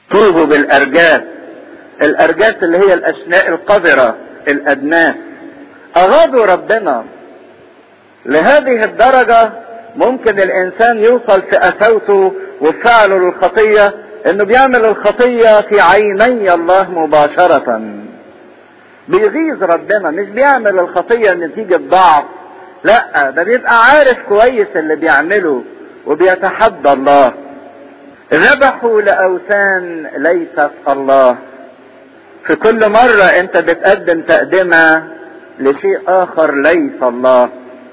طوبوا بالارجاس الارجاس اللي هي الاشناء القذرة الادناس اغاضوا ربنا لهذه الدرجة ممكن الانسان يوصل في قساوته وفعله للخطية انه بيعمل الخطية في عيني الله مباشرة بيغيظ ربنا مش بيعمل الخطية نتيجة ضعف لا ده بيبقى عارف كويس اللي بيعمله وبيتحدى الله ذبحوا لأوثان ليست الله في كل مرة انت بتقدم تقدمة لشيء اخر ليس الله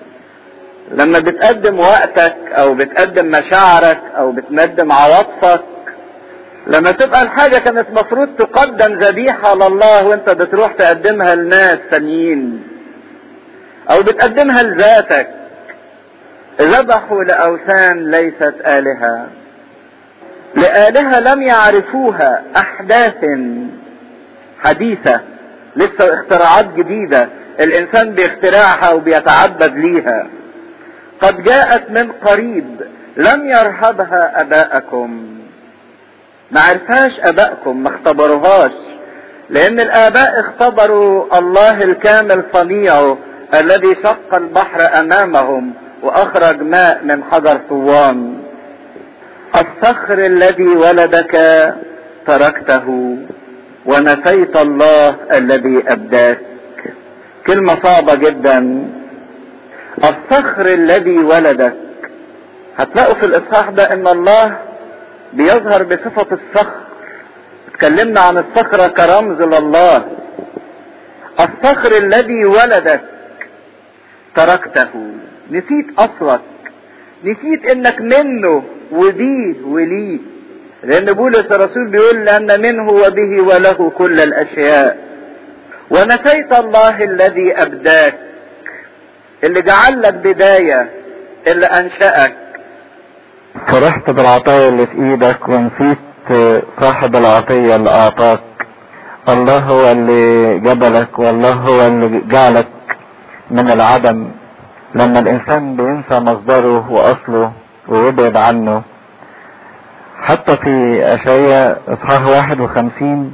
لما بتقدم وقتك او بتقدم مشاعرك او بتقدم عواطفك لما تبقى الحاجة كانت مفروض تقدم ذبيحة لله وانت بتروح تقدمها لناس ثانيين او بتقدمها لذاتك ذبحوا لأوثان ليست آلهة لآلهة لم يعرفوها أحداث حديثة لسه اختراعات جديدة الإنسان بيخترعها وبيتعبد ليها قد جاءت من قريب لم يرهبها أباءكم ما عرفهاش أباءكم ما اختبروهاش لأن الآباء اختبروا الله الكامل صنيعه الذي شق البحر أمامهم وأخرج ماء من حجر صوان الصخر الذي ولدك تركته ونسيت الله الذي أبداك كلمة صعبة جدا الصخر الذي ولدك هتلاقوا في الإصحاح ده إن الله بيظهر بصفة الصخر اتكلمنا عن الصخرة كرمز لله الصخر الذي ولدك تركته نسيت أصلك نسيت إنك منه وبيه وليه لأن بولس الرسول بيقول لأن منه وبه وله كل الأشياء ونسيت الله الذي أبداك اللي جعل لك بداية اللي أنشأك فرحت بالعطايا اللي في ايدك ونسيت صاحب العطية اللي اعطاك الله هو اللي جبلك والله هو اللي جعلك من العدم لما الانسان بينسى مصدره واصله ويبعد عنه حتى في اشعياء اصحاح واحد وخمسين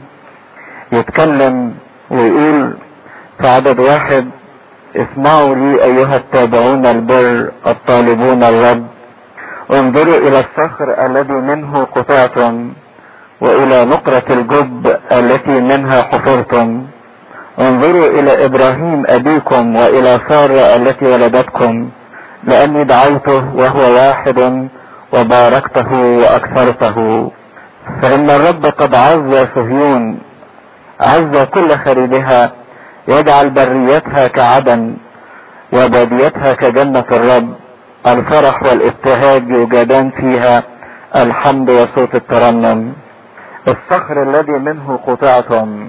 يتكلم ويقول في عدد واحد اسمعوا لي ايها التابعون البر الطالبون الرب انظروا الى الصخر الذي منه قطعتم والى نقرة الجب التي منها حفرتم انظروا الى ابراهيم ابيكم والى سارة التي ولدتكم لاني دعوته وهو واحد وباركته واكثرته فان الرب قد عز صهيون عز كل خريبها يجعل بريتها كعدن وباديتها كجنة الرب الفرح والابتهاج يوجدان فيها الحمد وصوت الترنم الصخر الذي منه قطعتم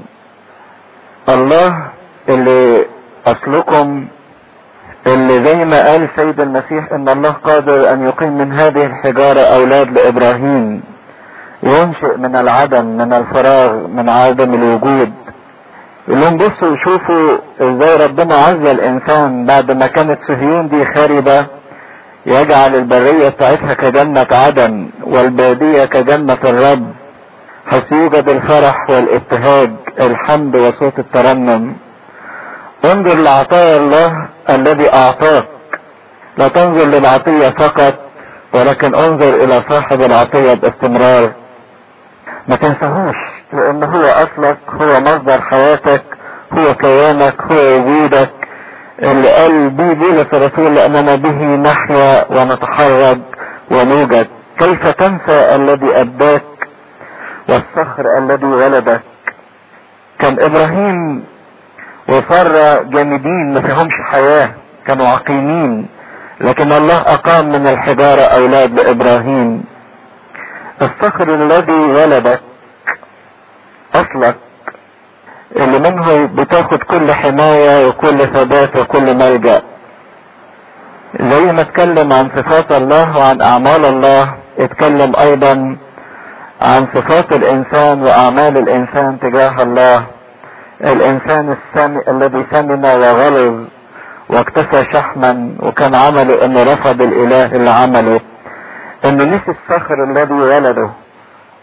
الله اللي اصلكم اللي زي ما قال سيد المسيح ان الله قادر ان يقيم من هذه الحجارة اولاد لابراهيم ينشئ من العدم من الفراغ من عدم الوجود يقول لهم بصوا شوفوا ازاي ربنا عز الانسان بعد ما كانت صهيون دي خاربة يجعل البرية بتاعتها كجنة عدن والبادية كجنة الرب حيث يوجد الفرح والابتهاج الحمد وصوت الترنم انظر لعطايا الله الذي اعطاك لا تنظر للعطية فقط ولكن انظر الى صاحب العطية باستمرار ما تنساهوش لان هو اصلك هو مصدر حياتك هو كيانك هو وجودك اللي قال بيه بولس الرسول لاننا به نحيا ونتحرك ونوجد كيف تنسى الذي ابداك والصخر الذي ولدك كان ابراهيم وسارة جامدين ما فيهمش حياة كانوا عقيمين لكن الله اقام من الحجارة اولاد لابراهيم الصخر الذي ولدك اصلك اللي منه بتاخد كل حماية وكل ثبات وكل ملجأ زي ما اتكلم عن صفات الله وعن اعمال الله اتكلم ايضا عن صفات الانسان واعمال الانسان تجاه الله الانسان السامي الذي سمن وغلظ واكتسى شحما وكان عمله انه رفض الاله اللي عمله انه نسي الصخر الذي ولده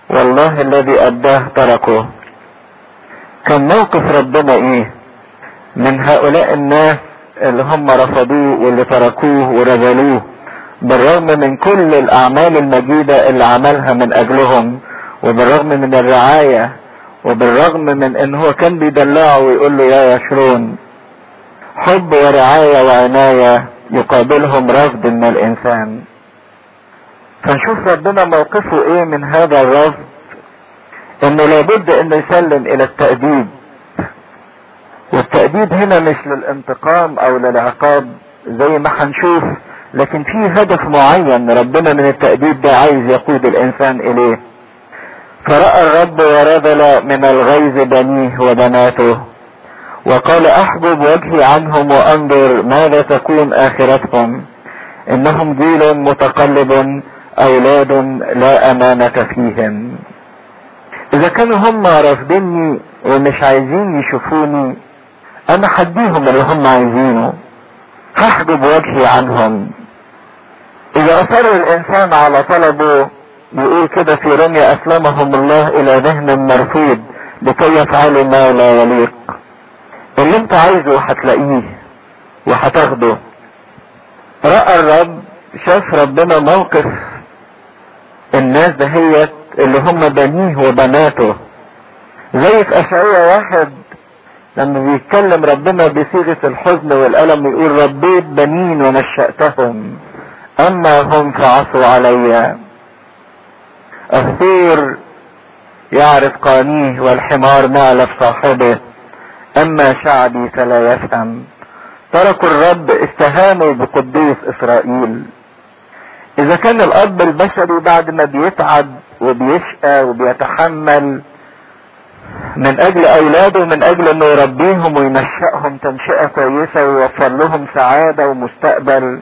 والله الذي اداه تركه كان موقف ربنا ايه من هؤلاء الناس اللي هم رفضوه واللي تركوه ورذلوه بالرغم من كل الاعمال المجيدة اللي عملها من اجلهم وبالرغم من الرعاية وبالرغم من ان هو كان بيدلعه ويقول له يا يشرون حب ورعاية وعناية يقابلهم رفض من الانسان فنشوف ربنا موقفه ايه من هذا الرفض انه لابد انه يسلم الى التأديب والتأديب هنا مش للانتقام او للعقاب زي ما هنشوف لكن في هدف معين ربنا من التأديب ده عايز يقود الانسان اليه فرأى الرب ورذل من الغيظ بنيه وبناته وقال احجب وجهي عنهم وانظر ماذا تكون اخرتهم انهم جيل متقلب اولاد لا امانة فيهم اذا كانوا هم رافضيني ومش عايزين يشوفوني انا حديهم اللي هم عايزينه هحجب وجهي عنهم اذا اصر الانسان على طلبه يقول كده في رمية اسلمهم الله الى ذهن مرفوض لكي يفعلوا ما لا يليق اللي انت عايزه هتلاقيه وهتاخده رأى الرب شاف ربنا موقف الناس دهيت اللي هم بنيه وبناته زي في اشعية واحد لما بيتكلم ربنا بصيغة الحزن والألم يقول ربيت بنين ونشأتهم أما هم فعصوا علي الثور يعرف قانيه والحمار نعلف صاحبه أما شعبي فلا يفهم تركوا الرب استهانوا بقدوس إسرائيل إذا كان الأب البشري بعد ما بيتعب وبيشقى وبيتحمل من اجل اولاده من اجل انه يربيهم وينشأهم تنشئة كويسة ويوفر لهم سعادة ومستقبل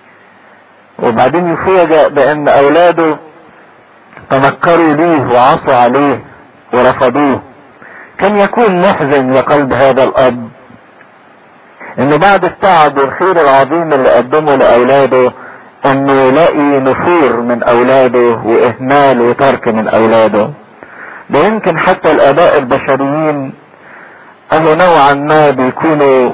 وبعدين يفوجئ بان اولاده تنكروا ليه وعصوا عليه ورفضوه كان يكون محزن لقلب هذا الاب انه بعد التعب والخير العظيم اللي قدمه لاولاده انه يلاقي نفور من اولاده واهمال وترك من اولاده ده يمكن حتى الاباء البشريين قالوا نوعا ما بيكونوا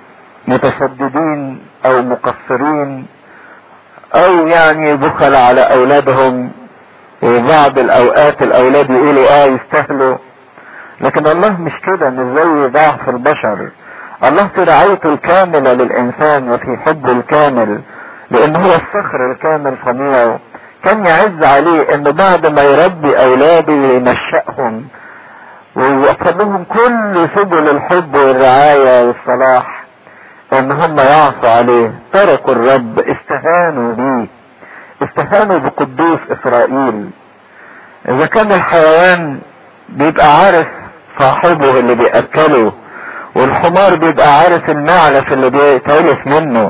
متشددين او مقصرين او يعني بخل على اولادهم وبعض الاوقات الاولاد يقولوا اه يستاهلوا لكن الله مش كده مش زي ضعف البشر الله في رعايته الكاملة للانسان وفي حبه الكامل لان هو الصخر الكامل صنيعه كان يعز عليه انه بعد ما يربي اولاده وينشأهم ويوفر لهم كل سبل الحب والرعاية والصلاح ان هم يعصوا عليه تركوا الرب استهانوا بيه استهانوا بقدوس اسرائيل اذا كان الحيوان بيبقى عارف صاحبه اللي بيأكله والحمار بيبقى عارف المعلف اللي بيتعلف منه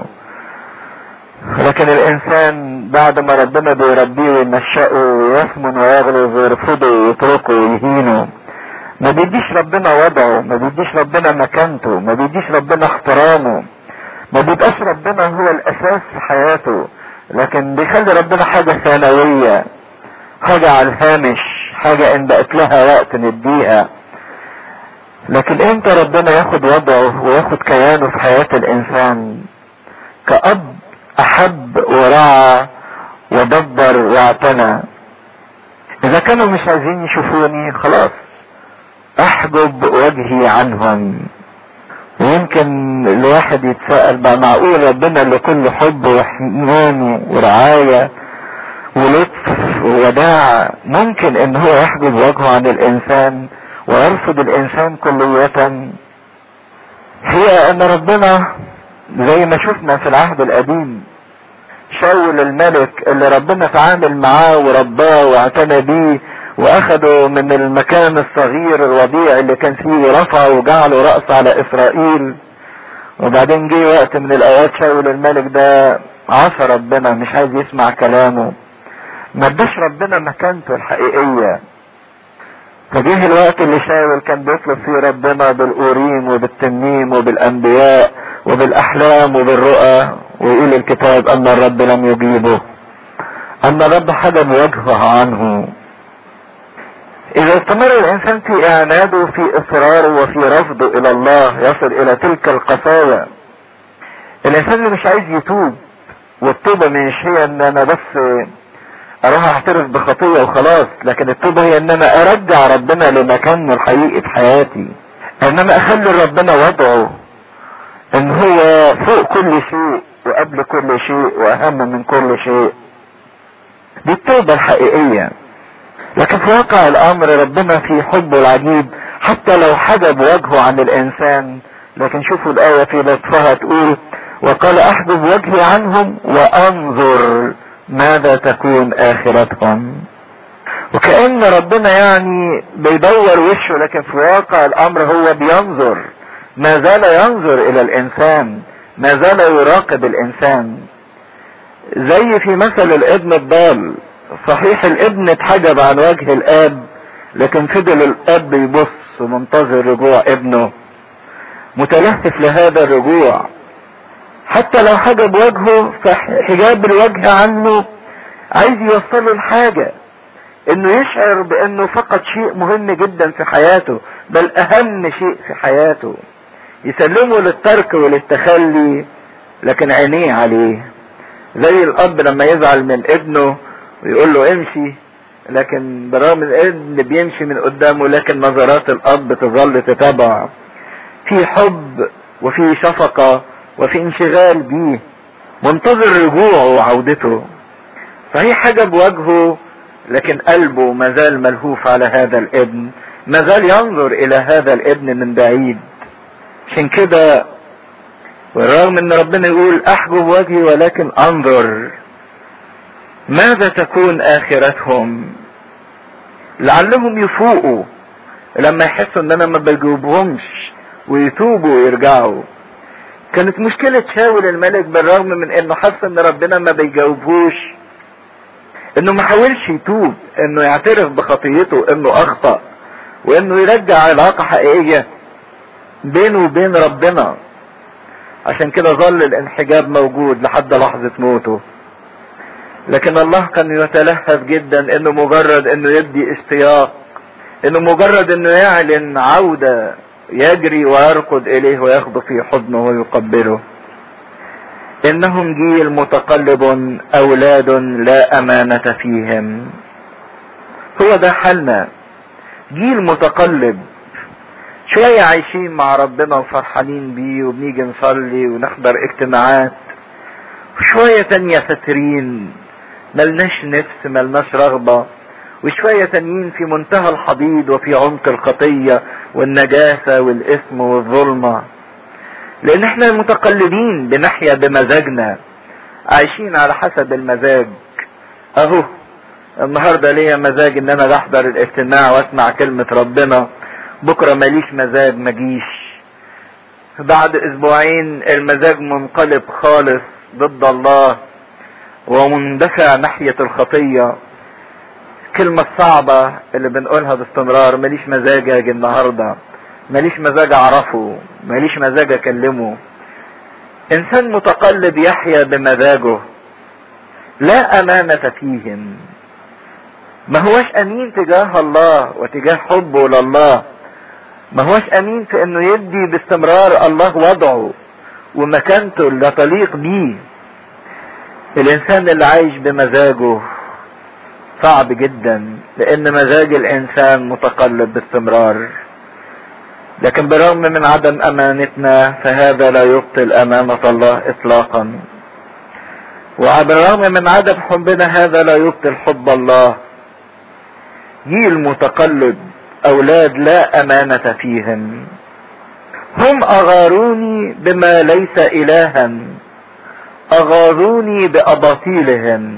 لكن الانسان بعد ما ربنا بيربيه وينشأه ويثمن ويغلظ ويرفضه ويتركه ويهينه ما بيديش ربنا وضعه ما بيديش ربنا مكانته ما بيديش ربنا احترامه ما بيبقاش ربنا هو الاساس في حياته لكن بيخلي ربنا حاجة ثانوية حاجة على الهامش حاجة ان بقت لها وقت نديها لكن امتى ربنا ياخد وضعه وياخد كيانه في حياة الانسان كأب احب ورعى ودبر واعتنى اذا كانوا مش عايزين يشوفوني خلاص احجب وجهي عنهم ويمكن الواحد يتساءل بقى معقول ربنا اللي كله حب وحنان ورعاية ولطف ووداع ممكن ان هو يحجب وجهه عن الانسان ويرفض الانسان كلية هي ان ربنا زي ما شفنا في العهد القديم شاول الملك اللي ربنا تعامل معاه ورباه واعتنى بيه واخده من المكان الصغير الوضيع اللي كان فيه رفعه وجعله رأس على اسرائيل وبعدين جه وقت من الاوقات شاول الملك ده عصى ربنا مش عايز يسمع كلامه ما اداش ربنا مكانته الحقيقية فجه الوقت اللي شاول كان بيطلب فيه ربنا بالاوريم وبالتنيم وبالانبياء وبالاحلام وبالرؤى ويقول الكتاب ان الرب لم يجيبه ان الرب حجب وجهه عنه اذا استمر الانسان في اعناده في اصراره وفي رفضه الى الله يصل الى تلك القساوة الانسان اللي مش عايز يتوب والتوبة مش هي ان انا بس اروح اعترف بخطية وخلاص لكن التوبة هي ان انا ارجع ربنا لمكانه الحقيقي في حياتي ان انا اخلي ربنا وضعه ان هو فوق كل شيء وقبل كل شيء واهم من كل شيء دي التوبة الحقيقية لكن في واقع الامر ربنا في حبه العجيب حتى لو حجب وجهه عن الانسان لكن شوفوا الاية في لطفها تقول وقال احجب وجهي عنهم وانظر ماذا تكون اخرتهم وكأن ربنا يعني بيدور وشه لكن في واقع الامر هو بينظر ما زال ينظر الى الانسان ما زال يراقب الانسان زي في مثل الابن الضال صحيح الابن اتحجب عن وجه الاب لكن فضل الاب يبص ومنتظر رجوع ابنه متلهف لهذا الرجوع حتى لو حجب وجهه فحجاب الوجه عنه عايز يوصله لحاجة انه يشعر بانه فقد شيء مهم جدا في حياته بل اهم شيء في حياته يسلمه للترك وللتخلي لكن عينيه عليه زي الاب لما يزعل من ابنه ويقول له امشي لكن برغم ان الابن بيمشي من قدامه لكن نظرات الاب تظل تتابع في حب وفي شفقة وفي انشغال بيه منتظر رجوعه وعودته صحيح حجب وجهه لكن قلبه مازال ملهوف على هذا الابن مازال ينظر الى هذا الابن من بعيد عشان كده والرغم ان ربنا يقول احجب وجهي ولكن انظر ماذا تكون اخرتهم لعلهم يفوقوا لما يحسوا ان انا ما بجاوبهمش ويتوبوا ويرجعوا كانت مشكلة شاول الملك بالرغم من انه حس ان ربنا ما بيجاوبهوش انه ما حاولش يتوب انه يعترف بخطيته انه اخطأ وانه يرجع علاقة حقيقية بينه وبين ربنا عشان كده ظل الانحجاب موجود لحد لحظة موته لكن الله كان يتلهف جدا انه مجرد انه يدي اشتياق انه مجرد انه يعلن عودة يجري ويركض اليه وياخده في حضنه ويقبله انهم جيل متقلب اولاد لا امانة فيهم هو ده حالنا جيل متقلب شوية عايشين مع ربنا وفرحانين بيه وبنيجي نصلي ونحضر اجتماعات وشوية تانية فترين ملناش نفس ملناش رغبة وشوية تانيين في منتهى الحضيض وفي عمق الخطية والنجاسة والاسم والظلمة لان احنا متقلبين بنحيا بمزاجنا عايشين على حسب المزاج اهو النهاردة ليا مزاج ان انا بحضر الاجتماع واسمع كلمة ربنا بكرة ماليش مزاج مجيش بعد اسبوعين المزاج منقلب خالص ضد الله ومندفع ناحية الخطية الكلمة الصعبة اللي بنقولها باستمرار ماليش مزاج اجي النهاردة ماليش مزاج اعرفه ماليش مزاج اكلمه انسان متقلب يحيا بمزاجه لا امانة فيهم ما هوش امين تجاه الله وتجاه حبه لله ما هوش امين في انه يدي باستمرار الله وضعه ومكانته اللي تليق بيه الانسان اللي عايش بمزاجه صعب جدا لان مزاج الانسان متقلب باستمرار لكن بالرغم من عدم امانتنا فهذا لا يبطل امانة الله اطلاقا وبالرغم من عدم حبنا هذا لا يبطل حب الله جيل متقلب اولاد لا امانة فيهم هم اغاروني بما ليس الها اغاظوني باباطيلهم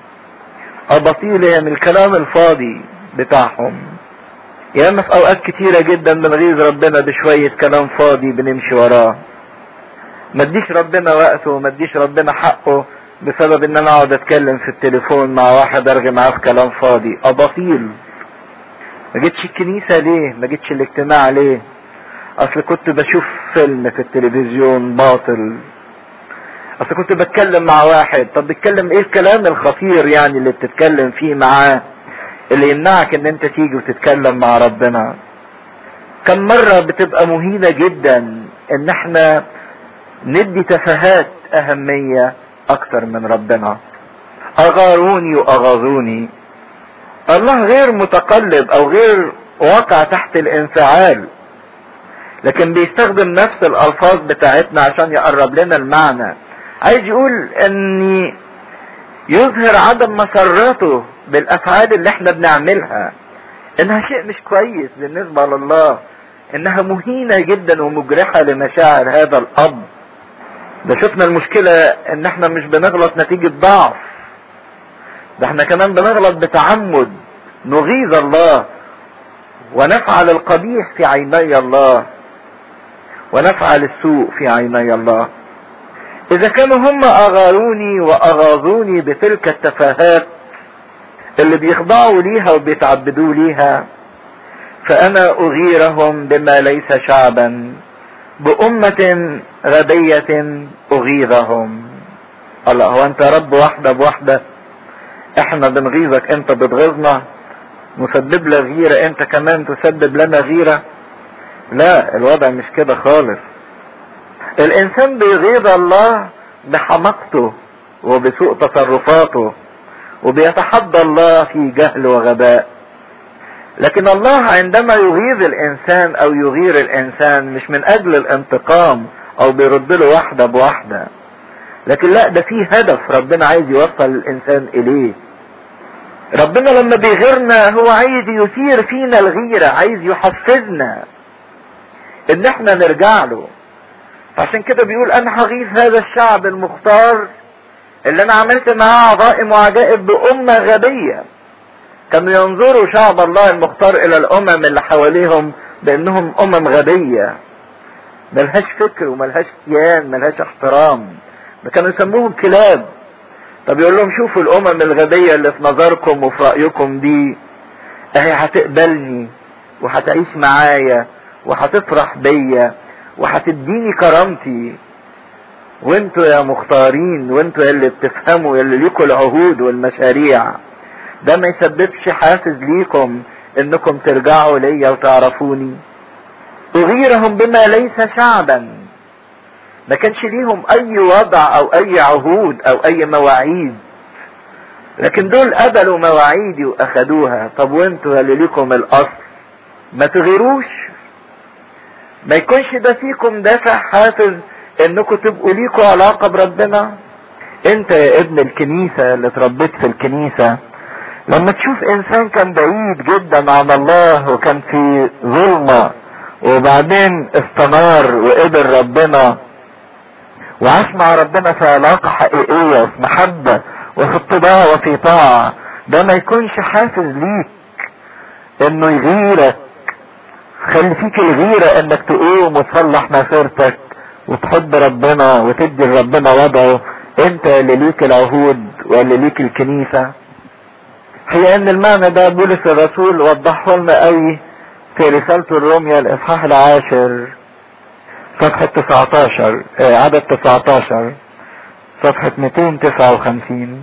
اباطيلهم الكلام الفاضي بتاعهم ياما في اوقات كتيرة جدا بنغيظ ربنا بشوية كلام فاضي بنمشي وراه ما اديش ربنا وقته وما اديش ربنا حقه بسبب ان انا اقعد اتكلم في التليفون مع واحد ارغي معاه في كلام فاضي اباطيل ما جيتش الكنيسة ليه ما جيتش الاجتماع ليه اصل كنت بشوف فيلم في التلفزيون باطل اصل كنت بتكلم مع واحد طب بتكلم ايه الكلام الخطير يعني اللي بتتكلم فيه معاه اللي يمنعك ان انت تيجي وتتكلم مع ربنا كم مرة بتبقى مهينة جدا ان احنا ندي تفاهات اهمية اكتر من ربنا اغاروني واغاظوني الله غير متقلب او غير واقع تحت الانفعال لكن بيستخدم نفس الالفاظ بتاعتنا عشان يقرب لنا المعنى عايز يقول ان يظهر عدم مسرته بالافعال اللي احنا بنعملها انها شيء مش كويس بالنسبة لله انها مهينة جدا ومجرحة لمشاعر هذا الاب ده شفنا المشكلة ان احنا مش بنغلط نتيجة ضعف ده احنا كمان بنغلط بتعمد نغيظ الله ونفعل القبيح في عيني الله ونفعل السوء في عيني الله اذا كانوا هم اغاروني واغاظوني بتلك التفاهات اللي بيخضعوا ليها وبيتعبدوا ليها فانا اغيرهم بما ليس شعبا بأمة غبية أغيظهم الله هو أنت رب واحدة بواحدة احنا بنغيظك انت بتغيظنا نسبب لك غيرة انت كمان تسبب لنا غيرة لا الوضع مش كده خالص الانسان بيغيظ الله بحماقته وبسوء تصرفاته وبيتحدى الله في جهل وغباء لكن الله عندما يغيظ الانسان او يغير الانسان مش من اجل الانتقام او بيرد له واحده بواحده لكن لا ده في هدف ربنا عايز يوصل الانسان اليه ربنا لما بيغيرنا هو عايز يثير فينا الغيرة عايز يحفزنا ان احنا نرجع له عشان كده بيقول انا هغيظ هذا الشعب المختار اللي انا عملت معاه عظائم وعجائب بأمة غبية كانوا ينظروا شعب الله المختار الى الامم اللي حواليهم بانهم امم غبية ملهاش فكر وملهاش كيان ملهاش احترام ده كانوا يسموهم كلاب طب يقول لهم شوفوا الامم الغبية اللي في نظركم وفي رأيكم دي اهي هتقبلني وهتعيش معايا وهتفرح بيا وهتديني كرامتي وانتوا يا مختارين وانتوا اللي بتفهموا اللي ليكوا العهود والمشاريع ده ما يسببش حافز ليكم انكم ترجعوا ليا وتعرفوني اغيرهم بما ليس شعبا ما كانش ليهم اي وضع او اي عهود او اي مواعيد لكن دول قبلوا مواعيدي واخدوها طب وانتوا اللي ليكم الاصل ما تغيروش ما يكونش ده فيكم دافع حافز انكم تبقوا ليكوا علاقة بربنا انت يا ابن الكنيسة اللي اتربيت في الكنيسة لما تشوف انسان كان بعيد جدا عن الله وكان في ظلمة وبعدين استنار وقبل ربنا وعاش مع ربنا في علاقة حقيقية وفي محبة وفي اتباع وفي طاعة ده ما يكونش حافز ليك انه يغيرك خلي فيك الغيرة انك تقوم وتصلح مسيرتك وتحب ربنا وتدي لربنا وضعه انت اللي ليك العهود واللي ليك الكنيسة هي ان المعنى ده بولس الرسول وضحه لنا قوي في رسالته الرومية الاصحاح العاشر صفحة 19 اه عدد 19 صفحة 259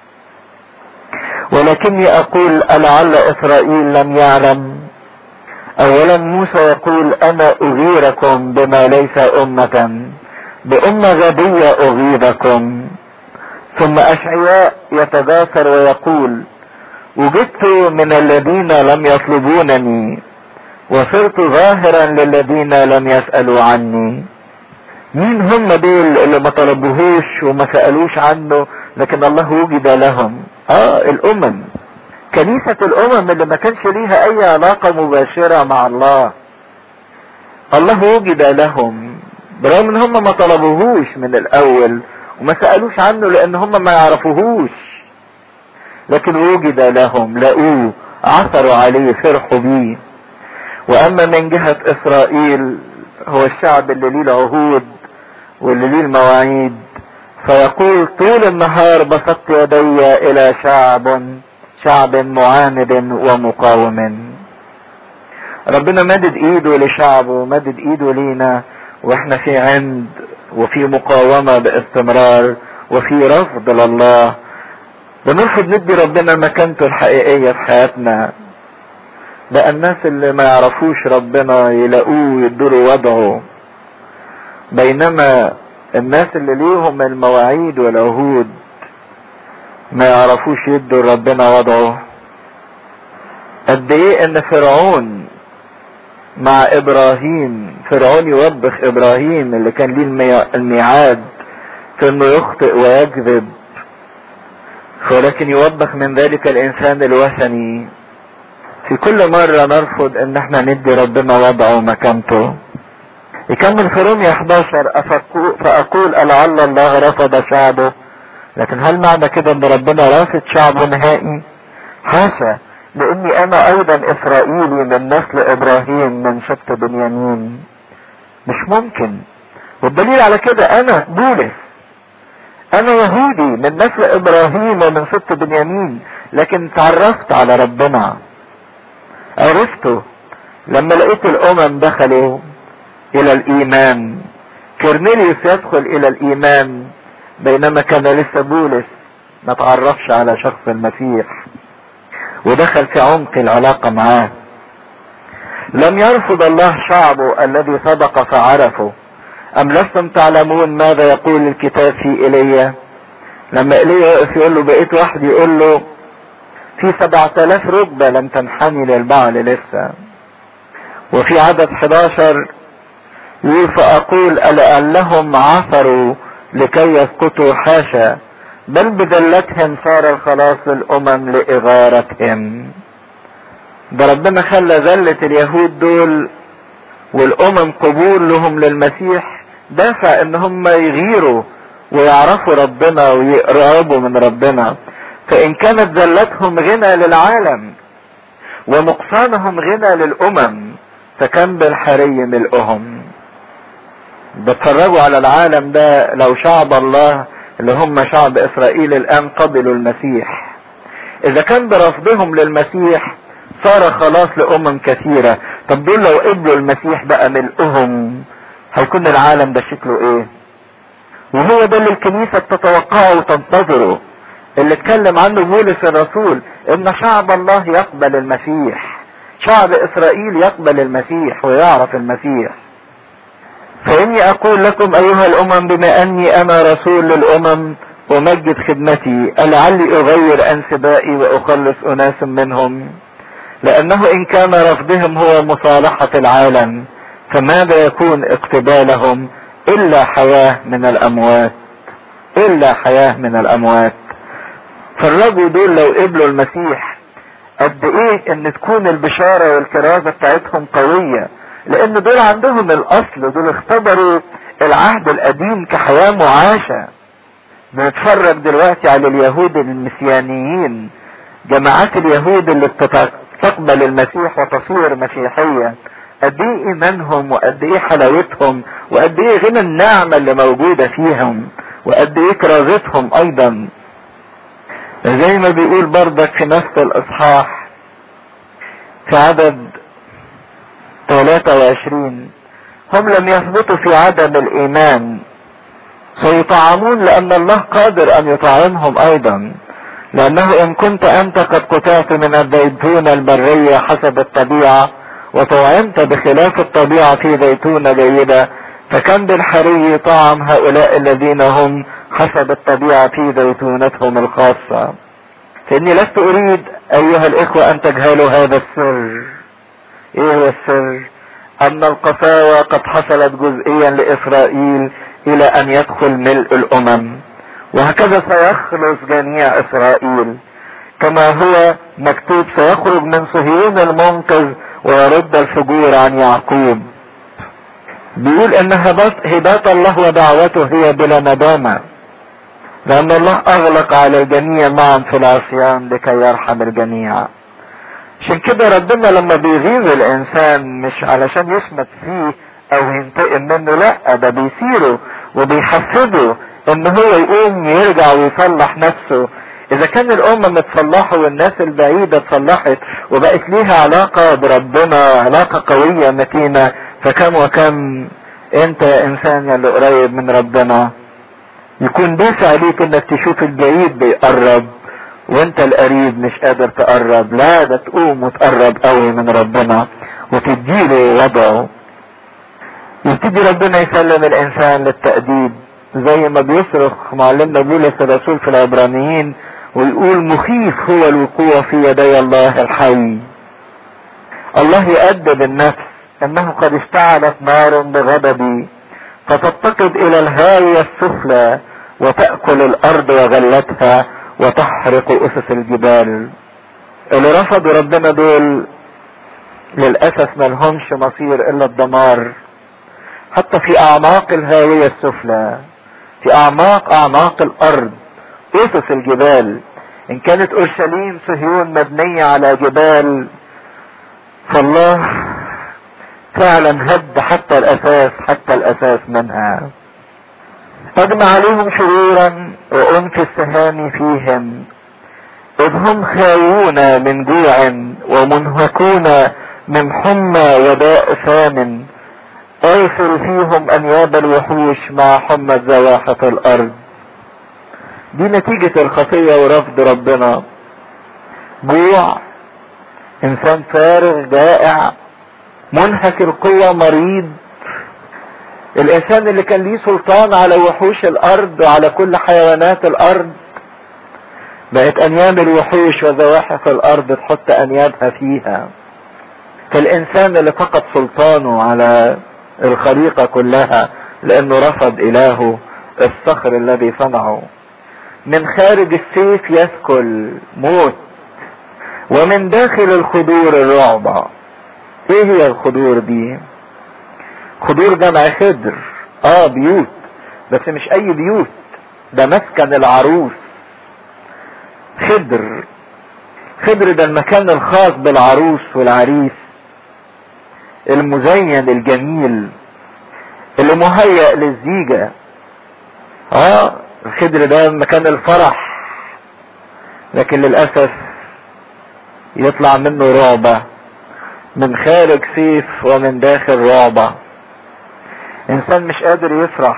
ولكني اقول ألعل اسرائيل لم يعلم اولا موسى يقول انا اغيركم بما ليس امة بأمة غبية اغيركم ثم اشعياء يتباسر ويقول وجدت من الذين لم يطلبونني وصرت ظاهرا للذين لم يسألوا عني مين هم دول اللي ما طلبوهوش وما سألوش عنه لكن الله وجد لهم اه الامم كنيسة الامم اللي ما كانش ليها اي علاقة مباشرة مع الله الله وجد لهم برغم ان هم ما طلبوهوش من الاول وما سألوش عنه لان هم ما يعرفوهوش لكن وجد لهم لقوه عثروا عليه فرحوا بيه واما من جهة اسرائيل هو الشعب اللي ليه العهود واللي ليه المواعيد فيقول طول النهار بسطت يدي الى شعب شعب معاند ومقاوم ربنا مدد ايده لشعبه ومدد ايده لينا واحنا في عند وفي مقاومة باستمرار وفي رفض لله بنرفض ندي ربنا مكانته الحقيقية في حياتنا بقى الناس اللي ما يعرفوش ربنا يلاقوه ويدوا وضعه بينما الناس اللي ليهم المواعيد والعهود ما يعرفوش يدوا ربنا وضعه قد ايه ان فرعون مع ابراهيم فرعون يوبخ ابراهيم اللي كان ليه الميعاد في انه يخطئ ويكذب ولكن يوبخ من ذلك الانسان الوثني في كل مرة نرفض ان احنا ندي ربنا وضعه ومكانته يكمل في رومية 11 فاقول لعل الله رفض شعبه لكن هل معنى كده ان ربنا رافض شعبه نهائي حاشا لاني انا ايضا اسرائيلي من نسل ابراهيم من سبط بنيامين مش ممكن والدليل على كده انا بولس انا يهودي من نسل ابراهيم ومن سبط بنيامين لكن تعرفت على ربنا عرفته لما لقيت الامم دخلوا الى الايمان كرنيليوس يدخل الى الايمان بينما كان لسه بولس ما تعرفش على شخص المسيح ودخل في عمق العلاقة معاه لم يرفض الله شعبه الذي صدق فعرفه ام لستم تعلمون ماذا يقول الكتاب في ايليا لما ايليا يقف يقول له بقيت واحد يقول له في سبعة الاف ركبة لم تنحني للبعل لسه وفي عدد 11 يقول فاقول لأنهم عثروا لكي يسقطوا حاشا بل بذلتهم صار الخلاص للامم لاغارتهم ده ربنا خلى ذلة اليهود دول والامم قبول لهم للمسيح دافع ان هم يغيروا ويعرفوا ربنا ويقربوا من ربنا فان كانت ذلتهم غنى للعالم ونقصانهم غنى للامم فكم بالحري ملئهم بتفرجوا على العالم ده لو شعب الله اللي هم شعب اسرائيل الان قبلوا المسيح اذا كان برفضهم للمسيح صار خلاص لامم كثيرة طب دول لو قبلوا المسيح بقى ملئهم هيكون العالم ده شكله ايه وهو ده اللي الكنيسة بتتوقعه وتنتظره اللي اتكلم عنه بولس الرسول ان شعب الله يقبل المسيح شعب اسرائيل يقبل المسيح ويعرف المسيح فاني اقول لكم ايها الامم بما اني انا رسول للامم امجد خدمتي لعلي اغير انسبائي واخلص اناس منهم لانه ان كان رفضهم هو مصالحة العالم فماذا يكون اقتبالهم الا حياة من الاموات الا حياة من الاموات فالرجل دول لو قبلوا المسيح قد ايه ان تكون البشارة والكرازة بتاعتهم قوية لان دول عندهم الاصل دول اختبروا العهد القديم كحياة معاشة بنتفرج دلوقتي على اليهود المسيانيين جماعات اليهود اللي بتقبل المسيح وتصير مسيحية قد ايه ايمانهم وقد ايه حلاوتهم وقد ايه غنى النعمة اللي موجودة فيهم وقد ايه كرازتهم ايضا زي ما بيقول بردك في نفس الاصحاح في عدد 23 هم لم يثبتوا في عدم الايمان سيطعمون لان الله قادر ان يطعمهم ايضا لانه ان كنت انت قد قطعت من الزيتون البرية حسب الطبيعة وطعمت بخلاف الطبيعة في زيتونة جيدة فكم بالحري طعم هؤلاء الذين هم حسب الطبيعة في زيتونتهم الخاصة فاني لست اريد ايها الاخوة ان تجهلوا هذا السر ايه هو السر ان القساوة قد حصلت جزئيا لاسرائيل الى ان يدخل ملء الامم وهكذا سيخلص جميع اسرائيل كما هو مكتوب سيخرج من صهيون المنقذ ويرد الفجور عن يعقوب بيقول ان هبات الله ودعوته هي بلا ندامة لان الله اغلق على الجميع معا في العصيان لكي يرحم الجميع عشان كده ربنا لما بيغيظ الانسان مش علشان يشمت فيه او ينتقم منه لا ده بيسيره وبيحفزه ان هو يقوم يرجع ويصلح نفسه اذا كان الامة متصلحوا والناس البعيدة اتصلحت وبقت ليها علاقة بربنا علاقة قوية متينة فكم وكم انت يا انسان اللي قريب من ربنا يكون دافع ليك انك تشوف البعيد بيقرب وانت القريب مش قادر تقرب لا ده تقوم وتقرب قوي من ربنا وتديله وضعه يبتدي ربنا يسلم الانسان للتأديب زي ما بيصرخ معلمنا بولس الرسول في العبرانيين ويقول مخيف هو الوقوع في يدي الله الحي الله يؤدب النفس انه قد اشتعلت نار بغضبي فتتقد الى الهاوية السفلى وتأكل الارض وغلتها وتحرق اسس الجبال اللي رفضوا ربنا دول للأسف ما لهمش مصير الا الدمار حتى في اعماق الهاوية السفلى في اعماق اعماق الارض اسس الجبال ان كانت اورشليم صهيون مبنية على جبال فالله فعلا هد حتى الاساس حتى الاساس منها اجمع عليهم شرورا وانفي السهام فيهم اذ هم خاوون من جوع ومنهكون من حمى وداء ثامن اغفر فيهم انياب الوحوش مع حمى زواحف الارض دي نتيجة الخطية ورفض ربنا جوع انسان فارغ جائع منهك القوة مريض الانسان اللي كان ليه سلطان على وحوش الارض وعلى كل حيوانات الارض بقت انياب الوحوش وزواحف الارض تحط انيابها فيها فالانسان اللي فقد سلطانه على الخليقة كلها لانه رفض الهه الصخر الذي صنعه من خارج السيف يثكل موت ومن داخل الخدور الرعبة ايه هي الخدور دي خدور جمع خدر اه بيوت بس مش اي بيوت ده مسكن العروس خدر خدر ده المكان الخاص بالعروس والعريس المزين الجميل اللي مهيأ للزيجة اه الخدر ده مكان الفرح لكن للأسف يطلع منه رعبة من خارج سيف ومن داخل رعبة انسان مش قادر يفرح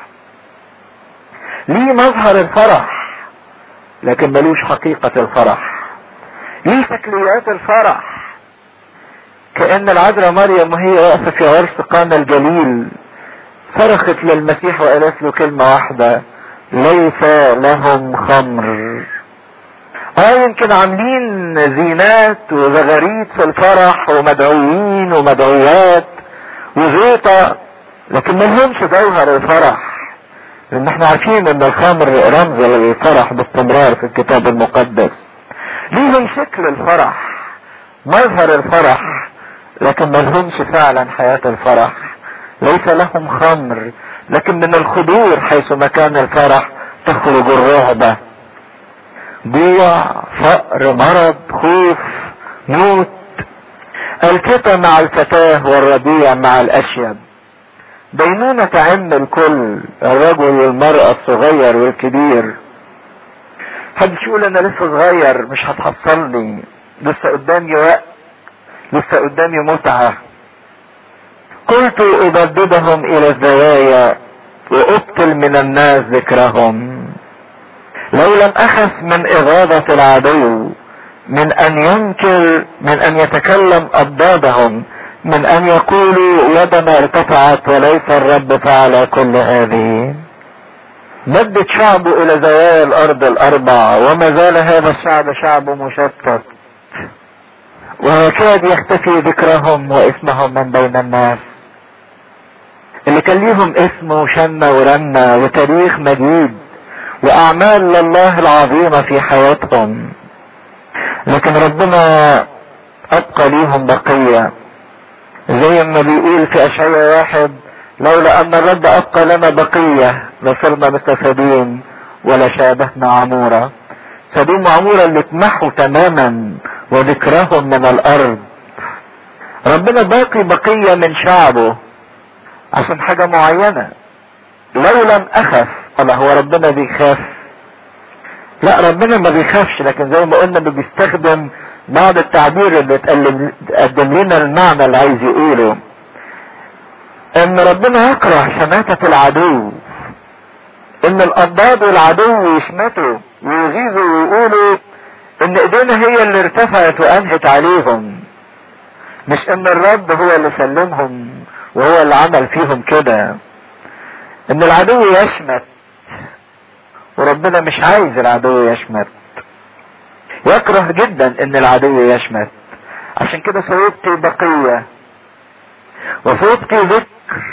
ليه مظهر الفرح لكن ملوش حقيقة الفرح ليه شكليات الفرح كأن العذراء مريم وهي واقفة في عرس قانا الجليل صرخت للمسيح وقالت له كلمة واحدة ليس لهم خمر اه يمكن عاملين زينات وزغاريد في الفرح ومدعوين ومدعوات وزيطة لكن ما لهمش جوهر الفرح لان احنا عارفين ان الخمر رمز للفرح باستمرار في الكتاب المقدس ليهم شكل الفرح مظهر الفرح لكن ما لهمش فعلا حياة الفرح ليس لهم خمر لكن من الخدور حيث مكان الفرح تخرج الرهبة جوع فقر مرض خوف موت الفتى مع الفتاة والربيع مع الأشيب دينونة تعم الكل الرجل والمرأة الصغير والكبير حدش يقول انا لسه صغير مش هتحصلني لسه قدامي وقت لسه قدامي متعة قلت ابددهم الى الزوايا وابطل من الناس ذكرهم لو لم اخف من اغاظة العدو من ان ينكر من ان يتكلم اضدادهم من ان يقولوا يدنا ارتفعت وليس الرب فعل كل هذه مدت شعبه الى زوايا الارض الاربع وما زال هذا الشعب شعب مشتت ويكاد يختفي ذكرهم واسمهم من بين الناس اللي كان ليهم اسم وشنة ورنة وتاريخ مجيد واعمال لله العظيمة في حياتهم لكن ربنا ابقى ليهم بقية زي ما بيقول في اشعياء واحد لولا ان الرب ابقى لنا بقية لصرنا مثل سدوم ولا شابهنا عمورة سدوم وعمورة اللي اتمحوا تماما وذكرهم من الارض ربنا باقي بقية من شعبه عشان حاجة معينة لو لم اخف الله هو ربنا بيخاف لا ربنا ما بيخافش لكن زي ما قلنا انه بيستخدم بعض التعبير اللي تقدم لنا المعنى اللي عايز يقوله ان ربنا يكره شماتة العدو ان الاضداد والعدو يشمتوا ويغيظوا ويقولوا ان ايدينا هي اللي ارتفعت وانهت عليهم مش ان الرب هو اللي سلمهم وهو اللي عمل فيهم كده ان العدو يشمت وربنا مش عايز العدو يشمت يكره جدا ان العدو يشمت عشان كده صوبتي بقية وصوبتي ذكر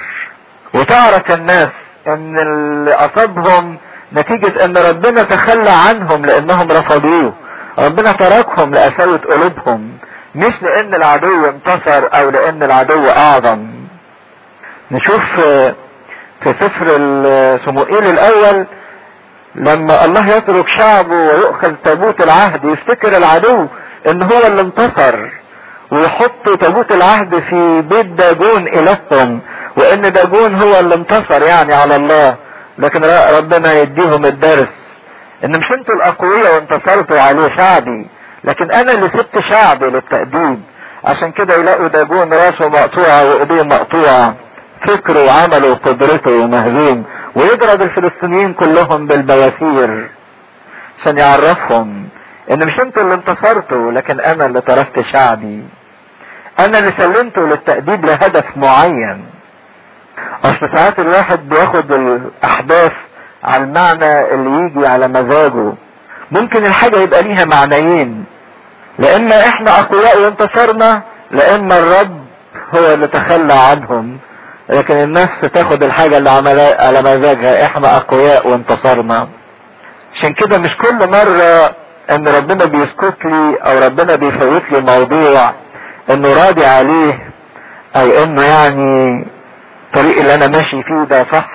وتعرف الناس ان اللي اصابهم نتيجة ان ربنا تخلى عنهم لانهم رفضوه ربنا تركهم لقساوة قلوبهم مش لان العدو انتصر او لان العدو اعظم نشوف في سفر صموئيل الاول لما الله يترك شعبه ويؤخذ تابوت العهد يفتكر العدو ان هو اللي انتصر ويحط تابوت العهد في بيت داجون الههم وان داجون هو اللي انتصر يعني على الله لكن ربنا يديهم الدرس ان مش انتوا الاقوياء وانتصرتوا عليه شعبي لكن انا اللي سبت شعبي للتأديب عشان كده يلاقوا داجون راسه مقطوعة وايديه مقطوعة فكره وعمله وقدرته مهزوم ويضرب الفلسطينيين كلهم بالبواسير عشان يعرفهم ان مش انتوا اللي انتصرتوا لكن انا اللي تركت شعبي انا اللي سلمته للتأديب لهدف معين اصل ساعات الواحد بياخد الاحداث على المعنى اللي يجي على مزاجه ممكن الحاجة يبقى ليها معنيين لان احنا اقوياء وانتصرنا لان الرب هو اللي تخلى عنهم لكن النفس تاخد الحاجة اللي عملها على مزاجها احنا اقوياء وانتصرنا عشان كده مش كل مرة ان ربنا بيسكت لي او ربنا بيفوت لي موضوع انه راضي عليه او انه يعني الطريق اللي انا ماشي فيه ده صح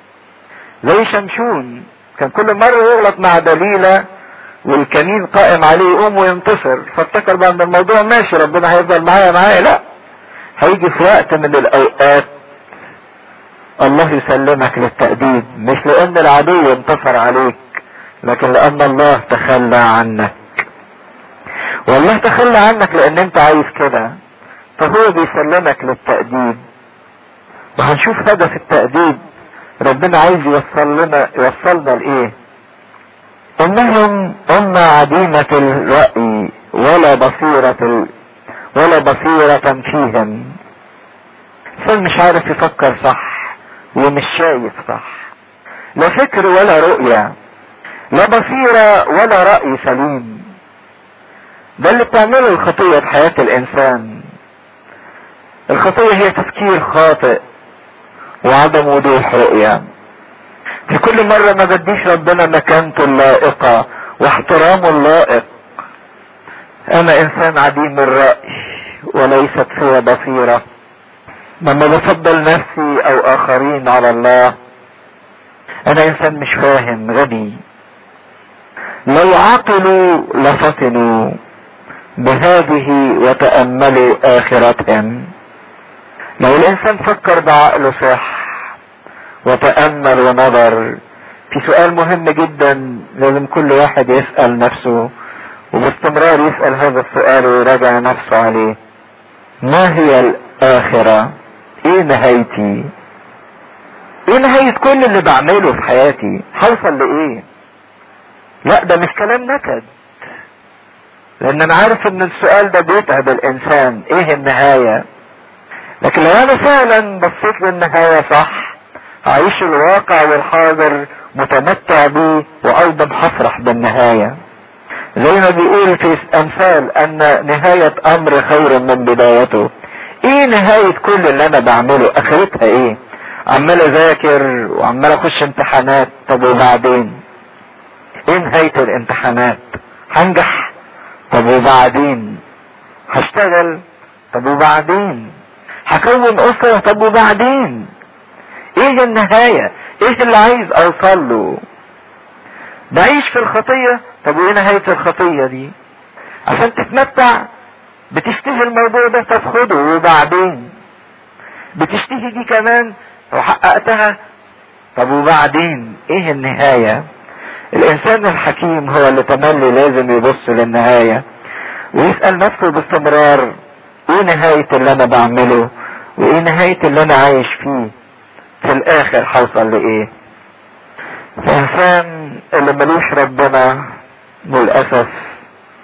زي شمشون كان كل مرة يغلط مع دليلة والكمين قائم عليه يقوم وينتصر فافتكر بقى ان الموضوع ماشي ربنا هيفضل معايا معايا لا هيجي في وقت من الاوقات الله يسلمك للتأديب مش لان العدو انتصر عليك لكن لان الله تخلى عنك والله تخلى عنك لان انت عايز كده فهو بيسلمك للتأديب وهنشوف هدف التأديب ربنا عايز يوصل لنا يوصلنا لايه انهم امة عديمة الرأي ولا بصيرة ال... ولا بصيرة فيهم انسان مش عارف يفكر صح ومش شايف صح لا فكر ولا رؤية لا بصيرة ولا رأي سليم ده اللي بتعمله الخطية في حياة الانسان الخطية هي تفكير خاطئ وعدم وضوح رؤية في كل مرة ما بديش ربنا مكانته اللائقة واحترامه اللائق انا انسان عديم الرأي وليست فيها بصيرة لما بفضل نفسي او اخرين على الله انا انسان مش فاهم غبي لو عقلوا لفطنوا بهذه وتأملوا اخرتهم لو الانسان فكر بعقله صح وتأمل ونظر في سؤال مهم جدا لازم كل واحد يسأل نفسه وباستمرار يسأل هذا السؤال ويراجع نفسه عليه ما هي الآخرة ايه نهايتي ايه نهاية كل اللي بعمله في حياتي هوصل لايه لا ده مش كلام نكد لان انا عارف ان السؤال ده بيتعب الانسان ايه النهاية لكن لو انا فعلا بصيت للنهاية صح هعيش الواقع والحاضر متمتع بيه وايضا هفرح بالنهاية زي ما بيقول في امثال ان نهاية امر خير من بدايته ايه نهاية كل اللي انا بعمله اخرتها ايه عمال اذاكر وعمال اخش امتحانات طب وبعدين ايه نهاية الامتحانات هنجح طب وبعدين هشتغل طب وبعدين هكون اسرة طب وبعدين ايه النهاية ايه اللي عايز اوصل له بعيش في الخطية طب وايه نهاية الخطية دي عشان تتمتع بتشتهي الموضوع ده طب خده وبعدين بتشتهي دي كمان وحققتها طب وبعدين ايه النهاية الانسان الحكيم هو اللي تملي لازم يبص للنهاية ويسأل نفسه باستمرار ايه نهاية اللي انا بعمله وايه نهاية اللي انا عايش فيه في الاخر هوصل لايه الانسان اللي ملوش ربنا للاسف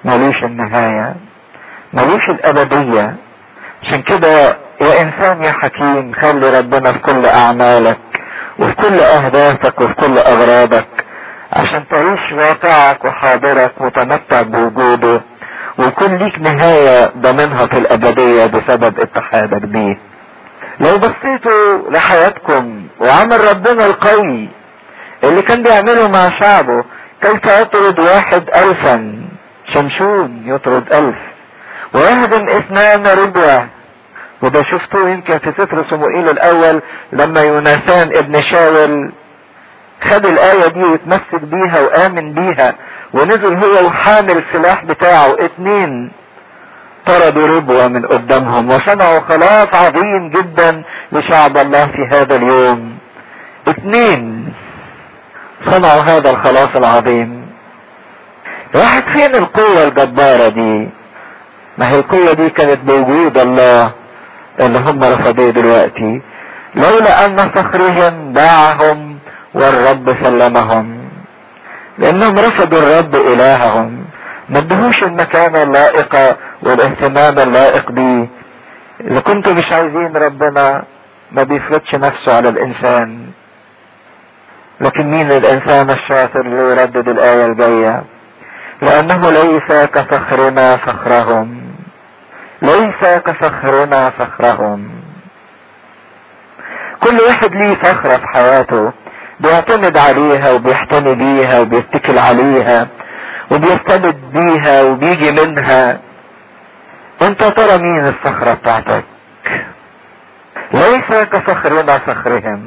ملوش النهاية ملوش الأبدية عشان كده يا إنسان يا حكيم خلي ربنا في كل أعمالك وفي كل أهدافك وفي كل أغراضك عشان تعيش واقعك وحاضرك متمتع بوجوده ويكون ليك نهاية ضمنها في الأبدية بسبب اتحادك بيه لو بصيتوا لحياتكم وعمل ربنا القوي اللي كان بيعمله مع شعبه كيف يطرد واحد ألفا شمشون يطرد ألف ويهدم اثنان ربوة وده شفتوه يمكن في سفر صموئيل الأول لما يوناثان ابن شاول خد الآية دي واتمسك بيها وآمن بيها ونزل هو وحامل السلاح بتاعه اتنين طردوا ربوة من قدامهم وصنعوا خلاص عظيم جدا لشعب الله في هذا اليوم اتنين صنعوا هذا الخلاص العظيم راحت فين القوة الجبارة دي ما هي القوة دي كانت بوجود الله اللي هم رفضوه دلوقتي لولا ان صخرهم باعهم والرب سلمهم لانهم رفضوا الرب الههم ما ادهوش المكانة اللائقة والاهتمام اللائق بيه اذا كنتم مش عايزين ربنا ما بيفرضش نفسه على الانسان لكن مين الانسان الشاطر اللي يردد الاية الجاية لانه ليس كفخرنا فخرهم ليس كفخرنا فخرهم كل واحد ليه فخرة في حياته بيعتمد عليها وبيحتمي بيها وبيتكل عليها وبيستند بيها وبيجي منها انت ترى مين الصخرة بتاعتك ليس كصخرنا صخرهم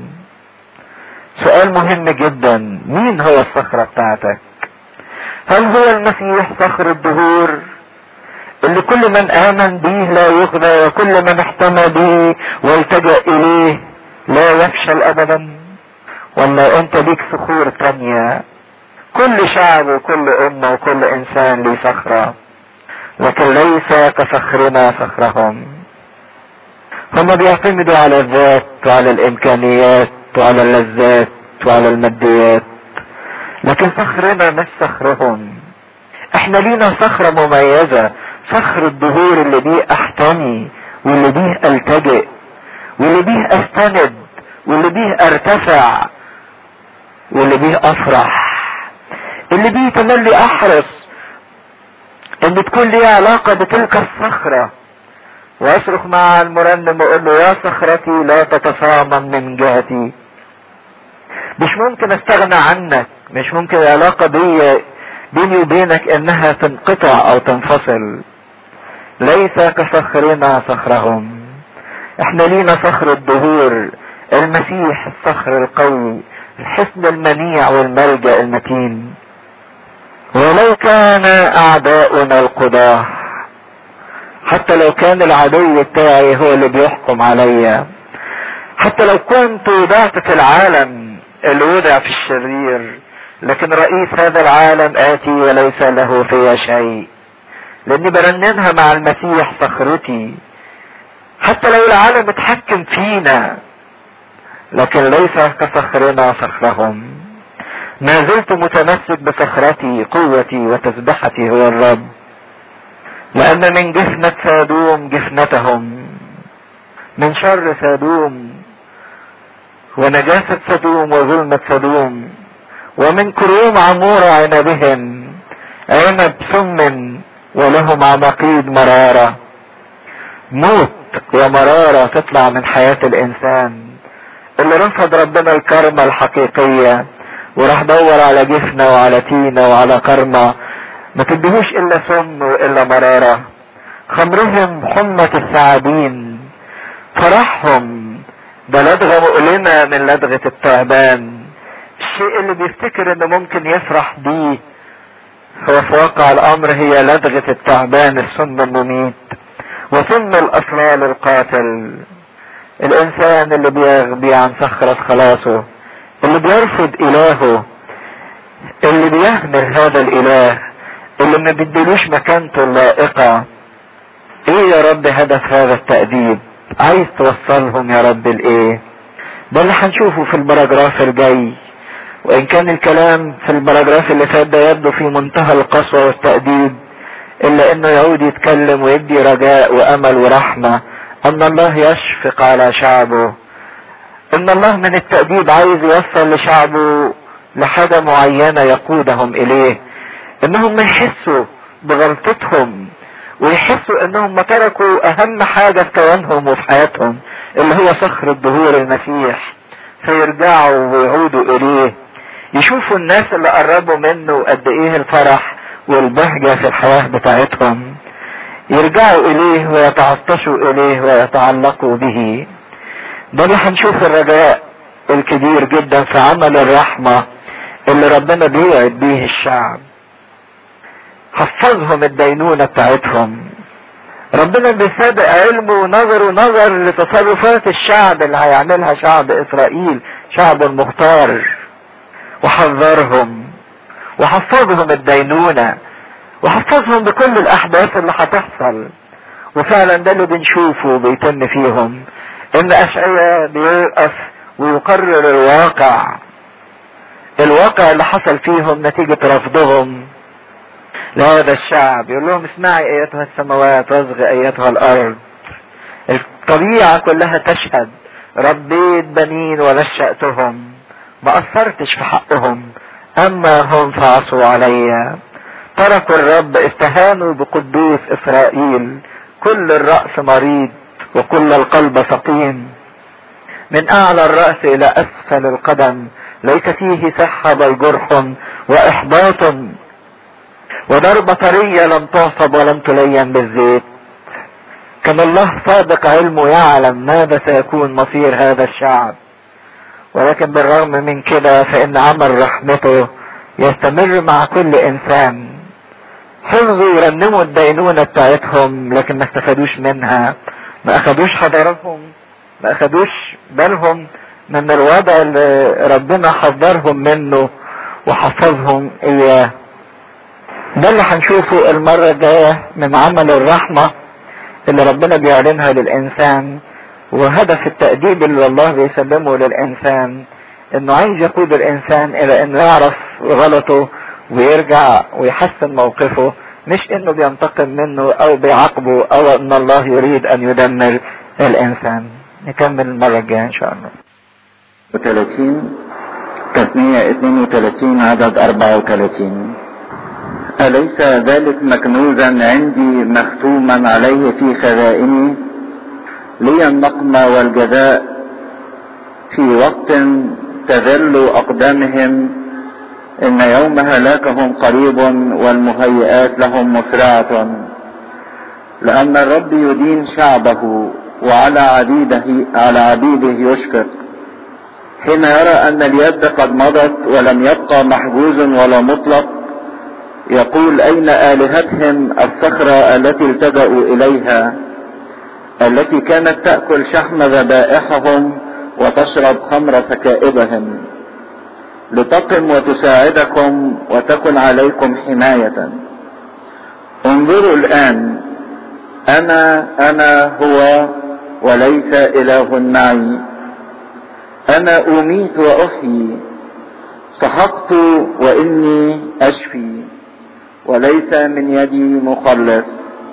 سؤال مهم جدا مين هو الصخرة بتاعتك هل هو المسيح صخر الدهور اللي كل من امن به لا يغنى وكل من احتمى به والتجأ اليه لا يفشل ابدا ولا انت ليك صخور تانية كل شعب وكل امة وكل انسان ليه صخرة لكن ليس كصخرنا صخرهم هم بيعتمدوا على الذات وعلى الامكانيات وعلى اللذات وعلى الماديات لكن صخرنا مش صخرهم احنا لينا صخرة مميزة صخر الدهور اللي بيه احتمي واللي بيه التجئ واللي بيه استند واللي بيه ارتفع واللي بيه افرح اللي بيه تملي احرص ان تكون لي علاقة بتلك الصخرة واصرخ مع المرنم واقول له يا صخرتي لا تتصامم من جهتي مش ممكن استغنى عنك مش ممكن العلاقة بي بيني وبينك انها تنقطع او تنفصل ليس كصخرنا صخرهم احنا لينا صخر الدهور المسيح الصخر القوي الحصن المنيع والملجأ المتين ولو كان اعداؤنا القضاة حتى لو كان العدو بتاعي هو اللي بيحكم عليا حتى لو كنت وضعت في العالم اللي وضع في الشرير لكن رئيس هذا العالم آتي وليس له فيها شيء لاني برنمها مع المسيح صخرتي حتى لو العالم اتحكم فينا لكن ليس كصخرنا صخرهم ما زلت متمسك بصخرتي قوتي وتسبحتي هو الرب لان من جفنة سادوم جفنتهم من شر سادوم ونجاسة سدوم وظلمة سدوم ومن كروم عمور عنبهم عنب سم ولهم عماقيد مرارة موت ومرارة تطلع من حياة الإنسان اللي رفض ربنا الكرمة الحقيقية وراح دور على جفنة وعلى تينة وعلى كرمة ما تدهوش إلا سم وإلا مرارة خمرهم حمة الثعابين فرحهم ده لدغة مؤلمة من لدغة التعبان الشيء اللي بيفتكر انه ممكن يفرح بيه هو في واقع الامر هي لدغة التعبان السم المميت وسم الاصلال القاتل الانسان اللي بيغبي عن صخرة خلاصه اللي بيرفض الهه اللي بيهمل هذا الاله اللي ما بيديلوش مكانته اللائقة ايه يا رب هدف هذا التأديب عايز توصلهم يا رب لايه ده اللي هنشوفه في البراجراف الجاي وان كان الكلام في البراجراف اللي فات ده يبدو في منتهى القسوة والتأديب الا انه يعود يتكلم ويدي رجاء وامل ورحمة ان الله يشفق على شعبه ان الله من التأديب عايز يوصل لشعبه لحاجة معينة يقودهم اليه انهم يحسوا بغلطتهم ويحسوا انهم ما تركوا اهم حاجة في كيانهم وفي حياتهم اللي هو صخر الدهور المسيح فيرجعوا ويعودوا اليه يشوفوا الناس اللي قربوا منه قد ايه الفرح والبهجة في الحياة بتاعتهم يرجعوا اليه ويتعطشوا اليه ويتعلقوا به ده اللي هنشوف الرجاء الكبير جدا في عمل الرحمة اللي ربنا بيوعد بيه الشعب حفظهم الدينونة بتاعتهم ربنا بسابق علمه ونظره نظر لتصرفات الشعب اللي هيعملها شعب اسرائيل شعب المختار وحذرهم وحفظهم الدينونة وحفظهم بكل الاحداث اللي هتحصل وفعلا ده اللي بنشوفه بيتم فيهم ان اشعياء بيقف ويقرر الواقع الواقع اللي حصل فيهم نتيجة رفضهم لهذا الشعب يقول لهم اسمعي ايتها السماوات واصغي ايتها الارض الطبيعة كلها تشهد ربيت بنين ونشأتهم ما اثرتش في حقهم اما هم فعصوا علي تركوا الرب استهانوا بقدوس اسرائيل كل الرأس مريض وكل القلب سقيم من اعلى الرأس الى اسفل القدم ليس فيه صحة بل جرح واحباط وضربة طرية لم تعصب ولم تلين بالزيت كان الله سابق علمه يعلم ماذا سيكون مصير هذا الشعب ولكن بالرغم من كده فإن عمل رحمته يستمر مع كل إنسان حفظوا يرنموا الدينونة بتاعتهم لكن ما استفادوش منها ما أخدوش حضرهم ما أخدوش بالهم من الوضع اللي ربنا حذرهم منه وحفظهم إياه ده اللي هنشوفه المرة الجاية من عمل الرحمة اللي ربنا بيعلنها للإنسان وهدف التأديب اللي الله بيسلمه للإنسان إنه عايز يقود الإنسان إلى إنه يعرف غلطه ويرجع ويحسن موقفه مش إنه بينتقم منه أو بيعاقبه أو إن الله يريد أن يدمر الإنسان نكمل المرة الجاية إن شاء الله 30 تثنية 32 عدد 34 أليس ذلك مكنوزا عندي مختوما عليه في خزائني لي النقمة والجزاء في وقت تذل أقدامهم إن يوم هلاكهم قريب والمهيئات لهم مسرعة لأن الرب يدين شعبه وعلى عبيده على عبيده يشفق حين يرى أن اليد قد مضت ولم يبقى محجوز ولا مطلق يقول أين آلهتهم الصخرة التي التجأوا إليها التي كانت تأكل شحم ذبائحهم وتشرب خمر سكائبهم لتقم وتساعدكم وتكن عليكم حماية انظروا الآن أنا أنا هو وليس إله معي أنا أميت وأحيي سحقت وإني أشفي وليس من يدي مخلص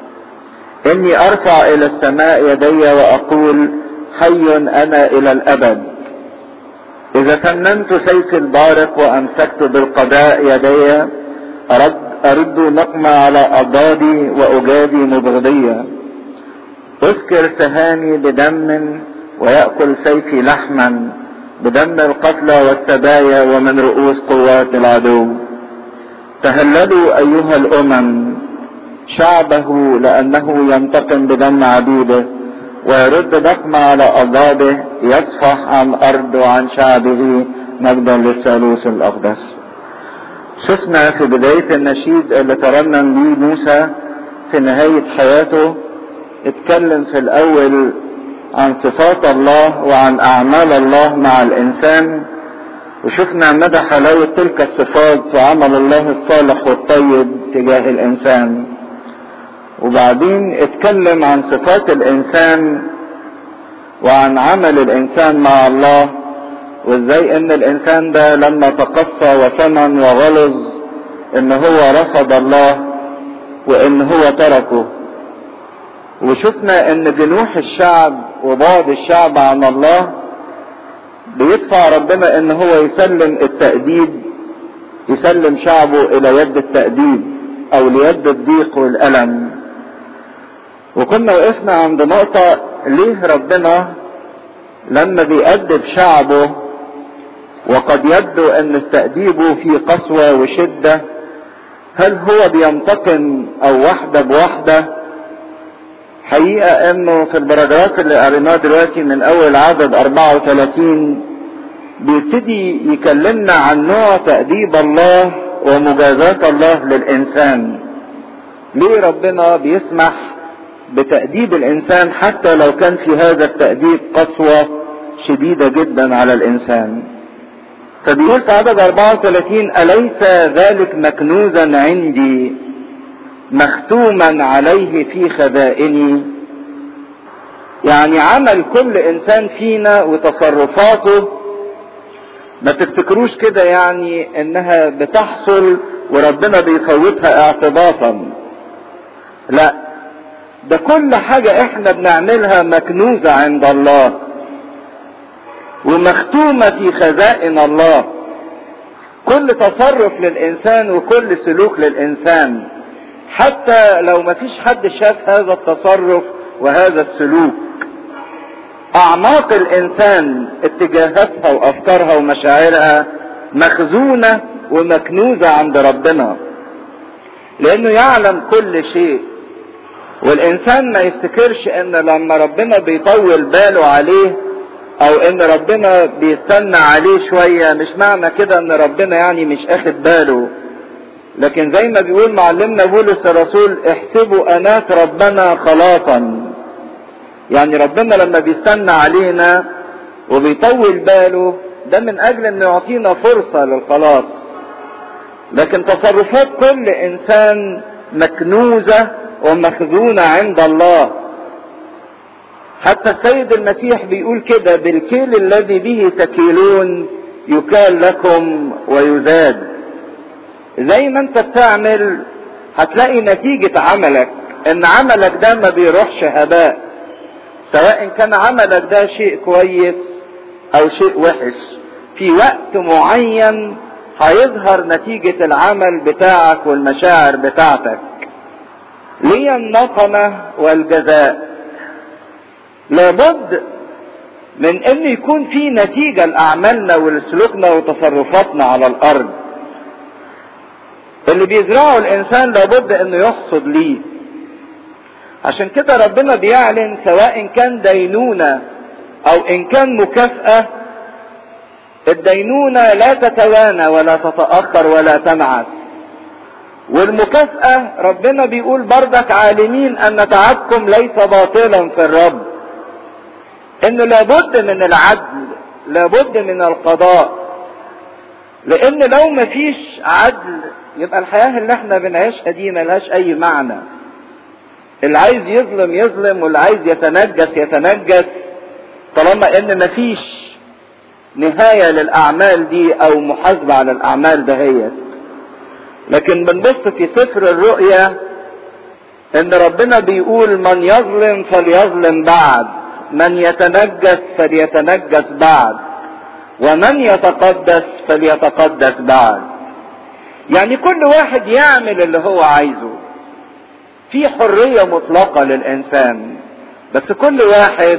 إني أرفع إلى السماء يدي وأقول حي أنا إلى الأبد إذا سننت سيف البارق وأمسكت بالقضاء يدي أرد, أرد نقمة على أضدادي وأجادي مبغضية أسكر سهامي بدم ويأكل سيفي لحما بدم القتلى والسبايا ومن رؤوس قوات العدو تهللوا أيها الأمم شعبه لأنه ينتقم بدم عبيده ويرد دقم على أضابه يصفح عن أرض وعن شعبه مجدا للثالوث الأقدس شفنا في بداية النشيد اللي ترنم بيه موسى في نهاية حياته اتكلم في الأول عن صفات الله وعن أعمال الله مع الإنسان وشفنا مدى حلاوة تلك الصفات في عمل الله الصالح والطيب تجاه الإنسان وبعدين اتكلم عن صفات الإنسان وعن عمل الإنسان مع الله وازاي ان الإنسان ده لما تقصى وثمن وغلظ ان هو رفض الله وان هو تركه وشفنا ان جنوح الشعب وبعد الشعب عن الله بيدفع ربنا ان هو يسلم التأديب يسلم شعبه الى يد التأديب او ليد الضيق والألم وكنا وقفنا عند نقطة ليه ربنا لما بيأدب شعبه وقد يبدو ان التأديب فيه قسوة وشدة هل هو بينتقم او واحدة بواحدة حقيقة انه في البراجراف اللي قريناه دلوقتي من اول عدد 34 بيبتدي يكلمنا عن نوع تأديب الله ومجازاة الله للإنسان ليه ربنا بيسمح بتأديب الإنسان حتى لو كان في هذا التأديب قسوة شديدة جدا على الإنسان فبيقول في عدد 34 أليس ذلك مكنوزا عندي مختوما عليه في خزائني يعني عمل كل إنسان فينا وتصرفاته ما تفتكروش كده يعني انها بتحصل وربنا بيفوتها اعتباطا لا ده كل حاجة احنا بنعملها مكنوزة عند الله ومختومة في خزائن الله كل تصرف للانسان وكل سلوك للانسان حتى لو ما فيش حد شاف هذا التصرف وهذا السلوك اعماق الانسان اتجاهاتها وافكارها ومشاعرها مخزونة ومكنوزة عند ربنا لانه يعلم كل شيء والانسان ما يفتكرش ان لما ربنا بيطول باله عليه او ان ربنا بيستنى عليه شوية مش معنى كده ان ربنا يعني مش اخد باله لكن زي ما بيقول معلمنا بولس الرسول احسبوا انات ربنا خلاصا يعني ربنا لما بيستنى علينا وبيطول باله ده من اجل انه يعطينا فرصة للخلاص لكن تصرفات كل انسان مكنوزة ومخزونة عند الله حتى السيد المسيح بيقول كده بالكيل الذي به تكيلون يكال لكم ويزاد زي ما انت بتعمل هتلاقي نتيجة عملك ان عملك ده ما بيروحش هباء سواء كان عملك ده شيء كويس او شيء وحش في وقت معين هيظهر نتيجة العمل بتاعك والمشاعر بتاعتك لي النقمة والجزاء لابد من ان يكون في نتيجة لأعمالنا ولسلوكنا وتصرفاتنا على الارض اللي بيزرعه الانسان لابد انه يحصد ليه عشان كده ربنا بيعلن سواء كان دينونة او ان كان مكافأة الدينونة لا تتوانى ولا تتأخر ولا تنعس والمكافأة ربنا بيقول بردك عالمين ان تعبكم ليس باطلا في الرب انه لابد من العدل لابد من القضاء لان لو مفيش عدل يبقى الحياة اللي احنا بنعيشها دي ملهاش اي معنى اللي عايز يظلم يظلم واللي عايز يتنجس يتنجس طالما ان مفيش نهاية للاعمال دي او محاسبة على الاعمال دهيت لكن بنبص في سفر الرؤيا ان ربنا بيقول من يظلم فليظلم بعد من يتنجس فليتنجس بعد ومن يتقدس فليتقدس بعد يعني كل واحد يعمل اللي هو عايزه في حرية مطلقة للإنسان بس كل واحد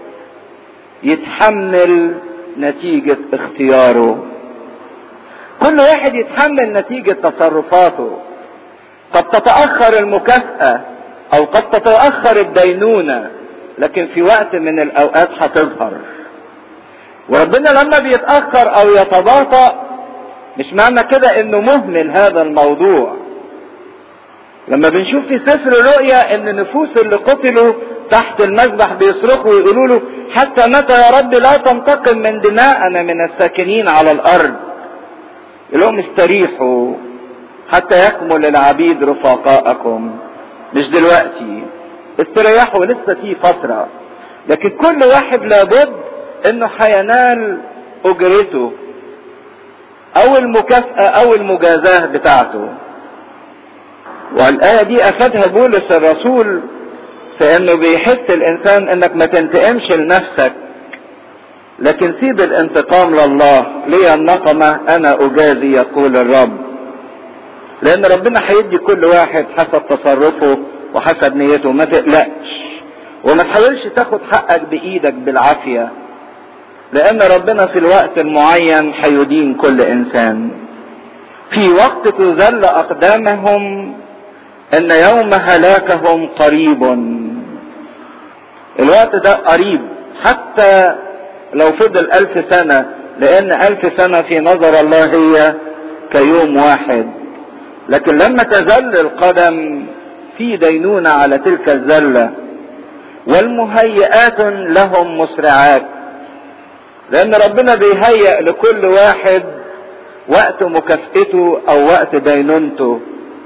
يتحمل نتيجة اختياره كل واحد يتحمل نتيجة تصرفاته قد تتأخر المكافأة أو قد تتأخر الدينونة لكن في وقت من الأوقات هتظهر وربنا لما بيتأخر أو يتباطأ مش معنى كده إنه مهمل هذا الموضوع لما بنشوف في سفر الرؤيا ان نفوس اللي قتلوا تحت المذبح بيصرخوا ويقولوا له حتى متى يا رب لا تنتقم من دماءنا من الساكنين على الارض لهم استريحوا حتى يكمل العبيد رفقاءكم مش دلوقتي استريحوا لسه في فترة لكن كل واحد لابد انه هينال اجرته او المكافأة او المجازاة بتاعته والآية دي أخدها بولس الرسول في انه بيحث الانسان انك ما تنتقمش لنفسك لكن سيب الانتقام لله لي النقمة انا اجازي يقول الرب لان ربنا هيدي كل واحد حسب تصرفه وحسب نيته ما تقلقش وما تحاولش تاخد حقك بايدك بالعافية لان ربنا في الوقت المعين هيدين كل انسان في وقت تذل اقدامهم ان يوم هلاكهم قريب الوقت ده قريب حتى لو فضل الف سنة لان الف سنة في نظر الله هي كيوم واحد لكن لما تزل القدم في دينونة على تلك الزلة والمهيئات لهم مسرعات لان ربنا بيهيئ لكل واحد وقت مكافئته او وقت دينونته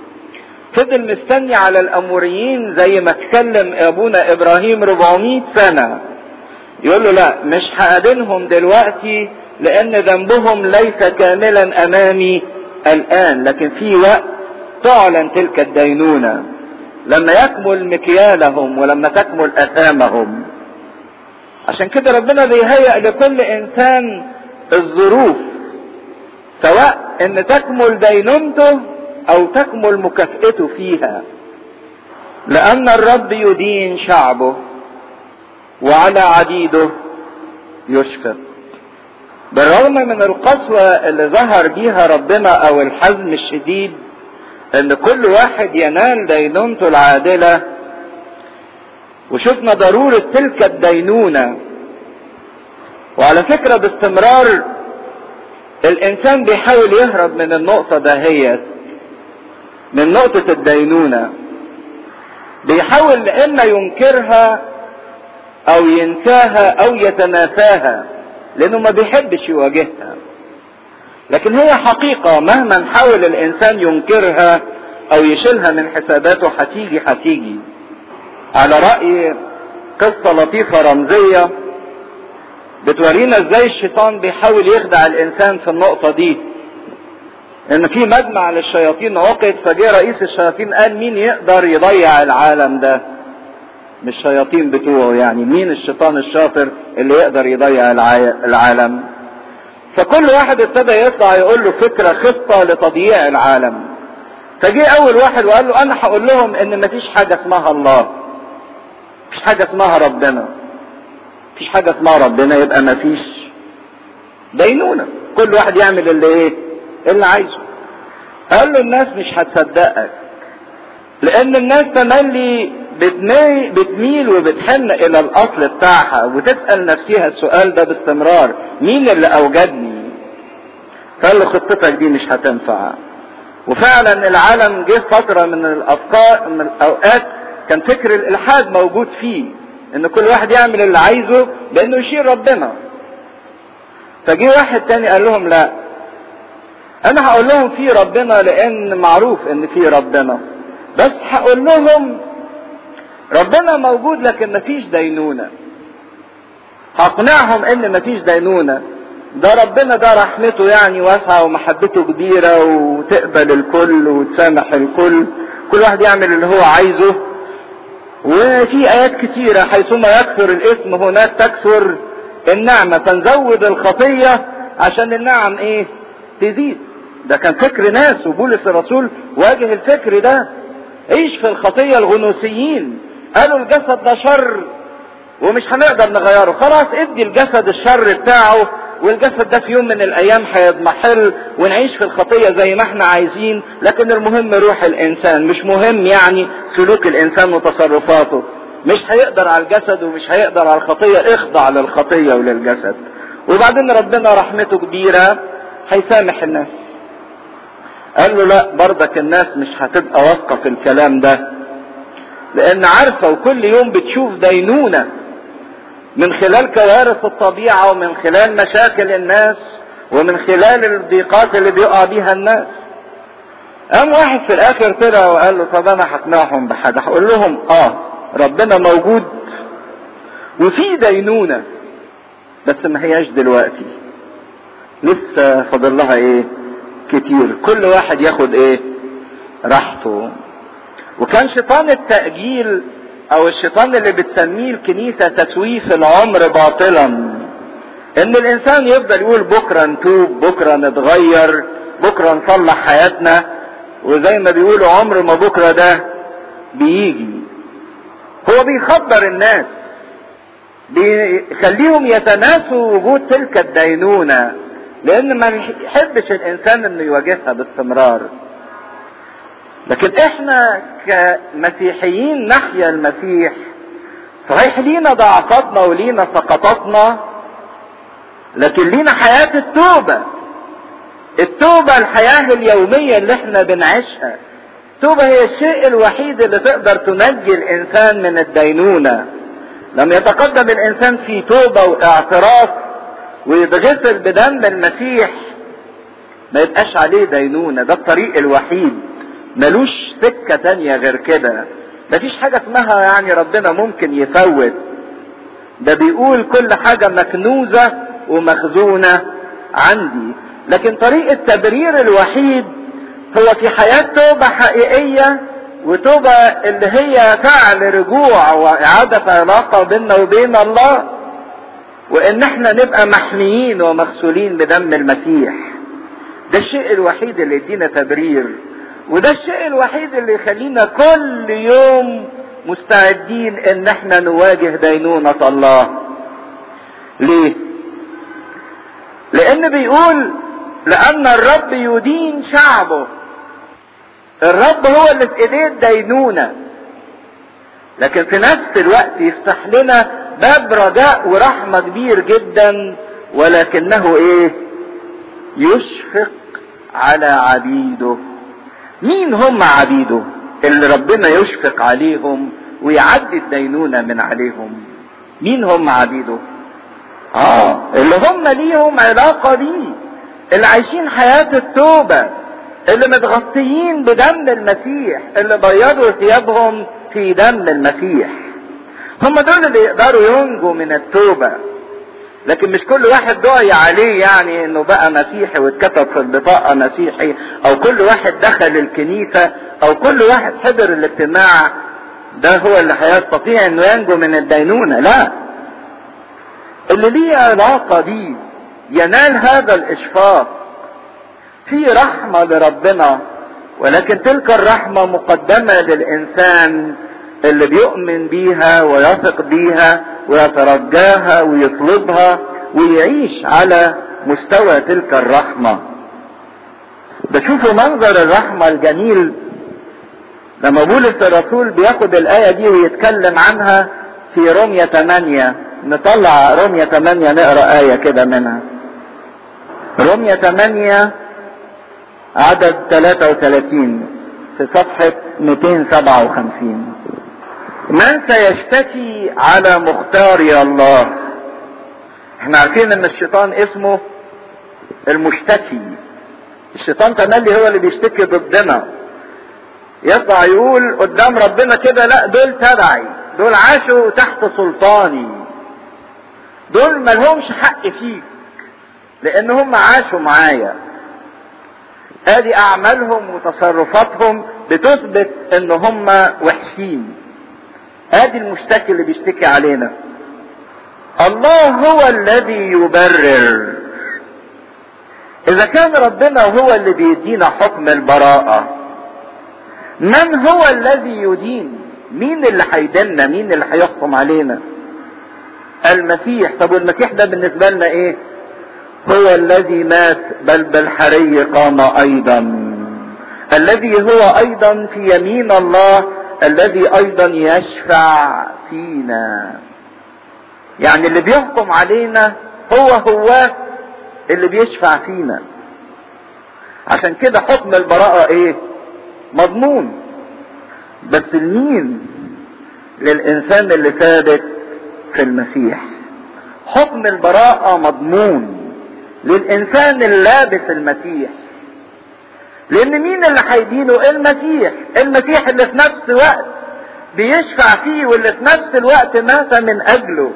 فضل مستني على الاموريين زي ما اتكلم ابونا ابراهيم 400 سنة يقول له لا مش هقابلهم دلوقتي لان ذنبهم ليس كاملا امامي الان لكن في وقت تعلن تلك الدينونة لما يكمل مكيالهم ولما تكمل اثامهم عشان كده ربنا بيهيأ لكل انسان الظروف سواء ان تكمل دينونته او تكمل مكافئته فيها لان الرب يدين شعبه وعلى عديده يشفق بالرغم من القسوة اللي ظهر بيها ربنا او الحزم الشديد ان كل واحد ينال دينونته العادلة وشفنا ضرورة تلك الدينونة وعلى فكرة باستمرار الانسان بيحاول يهرب من النقطة دهيت من نقطة الدينونة بيحاول اما ينكرها او ينساها او يتناساها لانه ما بيحبش يواجهها لكن هي حقيقة مهما حاول الانسان ينكرها او يشيلها من حساباته هتيجي هتيجي على رأي قصة لطيفة رمزية بتورينا ازاي الشيطان بيحاول يخدع الانسان في النقطة دي ان في مجمع للشياطين عقد فجاء رئيس الشياطين قال مين يقدر يضيع العالم ده مش الشياطين بتوعه يعني مين الشيطان الشاطر اللي يقدر يضيع العالم فكل واحد ابتدى يطلع يقول له فكرة خطة لتضييع العالم فجاء اول واحد وقال له انا هقول لهم ان مفيش حاجة اسمها الله مفيش حاجة اسمها ربنا مفيش حاجة اسمها ربنا يبقى مفيش دينونة كل واحد يعمل اللي ايه اللي عايزه قال له الناس مش هتصدقك لان الناس تملي بتميل, بتميل وبتحن الى الاصل بتاعها وتسأل نفسها السؤال ده باستمرار مين اللي اوجدني قال له خطتك دي مش هتنفع وفعلا العالم جه فترة من الافكار من الاوقات كان فكر الالحاد موجود فيه ان كل واحد يعمل اللي عايزه لانه يشير ربنا فجه واحد تاني قال لهم لا انا هقول لهم في ربنا لان معروف ان في ربنا بس هقول لهم ربنا موجود لكن مفيش دينونة هقنعهم ان مفيش دينونة ده ربنا ده رحمته يعني واسعة ومحبته كبيرة وتقبل الكل وتسامح الكل كل واحد يعمل اللي هو عايزه وفي ايات كتيرة حيثما يكثر الاسم هناك تكثر النعمة فنزود الخطية عشان النعم ايه تزيد ده كان فكر ناس وبولس الرسول واجه الفكر ده عيش في الخطية الغنوسيين قالوا الجسد ده شر ومش هنقدر نغيره خلاص ادي الجسد الشر بتاعه والجسد ده في يوم من الايام هيضمحل ونعيش في الخطية زي ما احنا عايزين لكن المهم روح الانسان مش مهم يعني سلوك الانسان وتصرفاته مش هيقدر على الجسد ومش هيقدر على الخطية اخضع للخطية وللجسد وبعدين ربنا رحمته كبيرة هيسامح الناس قال له لا برضك الناس مش هتبقى واثقة في الكلام ده لان عارفة وكل يوم بتشوف دينونة من خلال كوارث الطبيعة ومن خلال مشاكل الناس ومن خلال الضيقات اللي بيقع بيها الناس قام واحد في الاخر طلع وقال له طب انا هقنعهم بحاجة هقول لهم اه ربنا موجود وفي دينونة بس ما هياش دلوقتي لسه فاضل لها ايه كتير كل واحد ياخد ايه راحته وكان شيطان التأجيل او الشيطان اللي بتسميه الكنيسة تسويف العمر باطلا ان الانسان يفضل يقول بكرة نتوب بكرة نتغير بكرة نصلح حياتنا وزي ما بيقولوا عمر ما بكرة ده بيجي هو بيخبر الناس بيخليهم يتناسوا وجود تلك الدينونة لان ما بيحبش الانسان انه يواجهها باستمرار لكن احنا كمسيحيين نحيا المسيح صحيح لينا ضعفاتنا ولينا سقطاتنا لكن لينا حياة التوبة التوبة الحياة اليومية اللي احنا بنعيشها التوبة هي الشيء الوحيد اللي تقدر تنجي الانسان من الدينونة لما يتقدم الانسان في توبة واعتراف ويتغسل بدم المسيح ما يبقاش عليه دينونة ده الطريق الوحيد ملوش سكة تانية غير كده مفيش حاجة اسمها يعني ربنا ممكن يفوت ده بيقول كل حاجة مكنوزة ومخزونة عندي لكن طريق التبرير الوحيد هو في حياة توبة حقيقية وتوبة اللي هي فعل رجوع وإعادة علاقة بيننا وبين الله وإن احنا نبقى محميين ومغسولين بدم المسيح ده الشيء الوحيد اللي يدينا تبرير وده الشيء الوحيد اللي يخلينا كل يوم مستعدين ان احنا نواجه دينونة الله ليه لان بيقول لان الرب يدين شعبه الرب هو اللي في ايديه الدينونة لكن في نفس الوقت يفتح لنا باب رجاء ورحمة كبير جدا ولكنه ايه يشفق على عبيده مين هم عبيده اللي ربنا يشفق عليهم ويعدي الدينونة من عليهم مين هم عبيده اه اللي هم ليهم علاقة بيه اللي عايشين حياة التوبة اللي متغطيين بدم المسيح اللي بيضوا ثيابهم في دم المسيح هم دول اللي يقدروا ينجوا من التوبة لكن مش كل واحد دعي عليه يعني انه بقى مسيحي واتكتب في البطاقة مسيحي او كل واحد دخل الكنيسة او كل واحد حضر الاجتماع ده هو اللي هيستطيع انه ينجو من الدينونة لا اللي ليه علاقة بيه ينال هذا الاشفاق في رحمة لربنا ولكن تلك الرحمة مقدمة للإنسان اللي بيؤمن بيها ويثق بيها ويترجاها ويطلبها ويعيش على مستوى تلك الرحمة بشوفوا منظر الرحمة الجميل لما بولس الرسول بياخد الآية دي ويتكلم عنها في رمية 8 نطلع رمية 8 نقرأ آية كده منها رمية 8 عدد 33 في صفحة 257 من سيشتكي على مختاري الله احنا عارفين ان الشيطان اسمه المشتكي الشيطان تملي هو اللي بيشتكي ضدنا يطلع يقول قدام ربنا كده لا دول تبعي دول عاشوا تحت سلطاني دول ملهمش حق فيك لان هم عاشوا معايا ادي اعمالهم وتصرفاتهم بتثبت ان هم وحشين ادي المشتكي اللي بيشتكي علينا الله هو الذي يبرر اذا كان ربنا هو اللي بيدينا حكم البراءة من هو الذي يدين مين اللي هيدنا مين اللي هيحكم علينا المسيح طب والمسيح ده بالنسبة لنا ايه هو الذي مات بل بالحري قام ايضا الذي هو ايضا في يمين الله الذي ايضا يشفع فينا يعني اللي بيحكم علينا هو هو اللي بيشفع فينا عشان كده حكم البراءة ايه مضمون بس لمين للانسان اللي ثابت في المسيح حكم البراءة مضمون للانسان اللي لابس المسيح لان مين اللي هيدينه المسيح المسيح اللي في نفس وقت بيشفع فيه واللي في نفس الوقت مات من اجله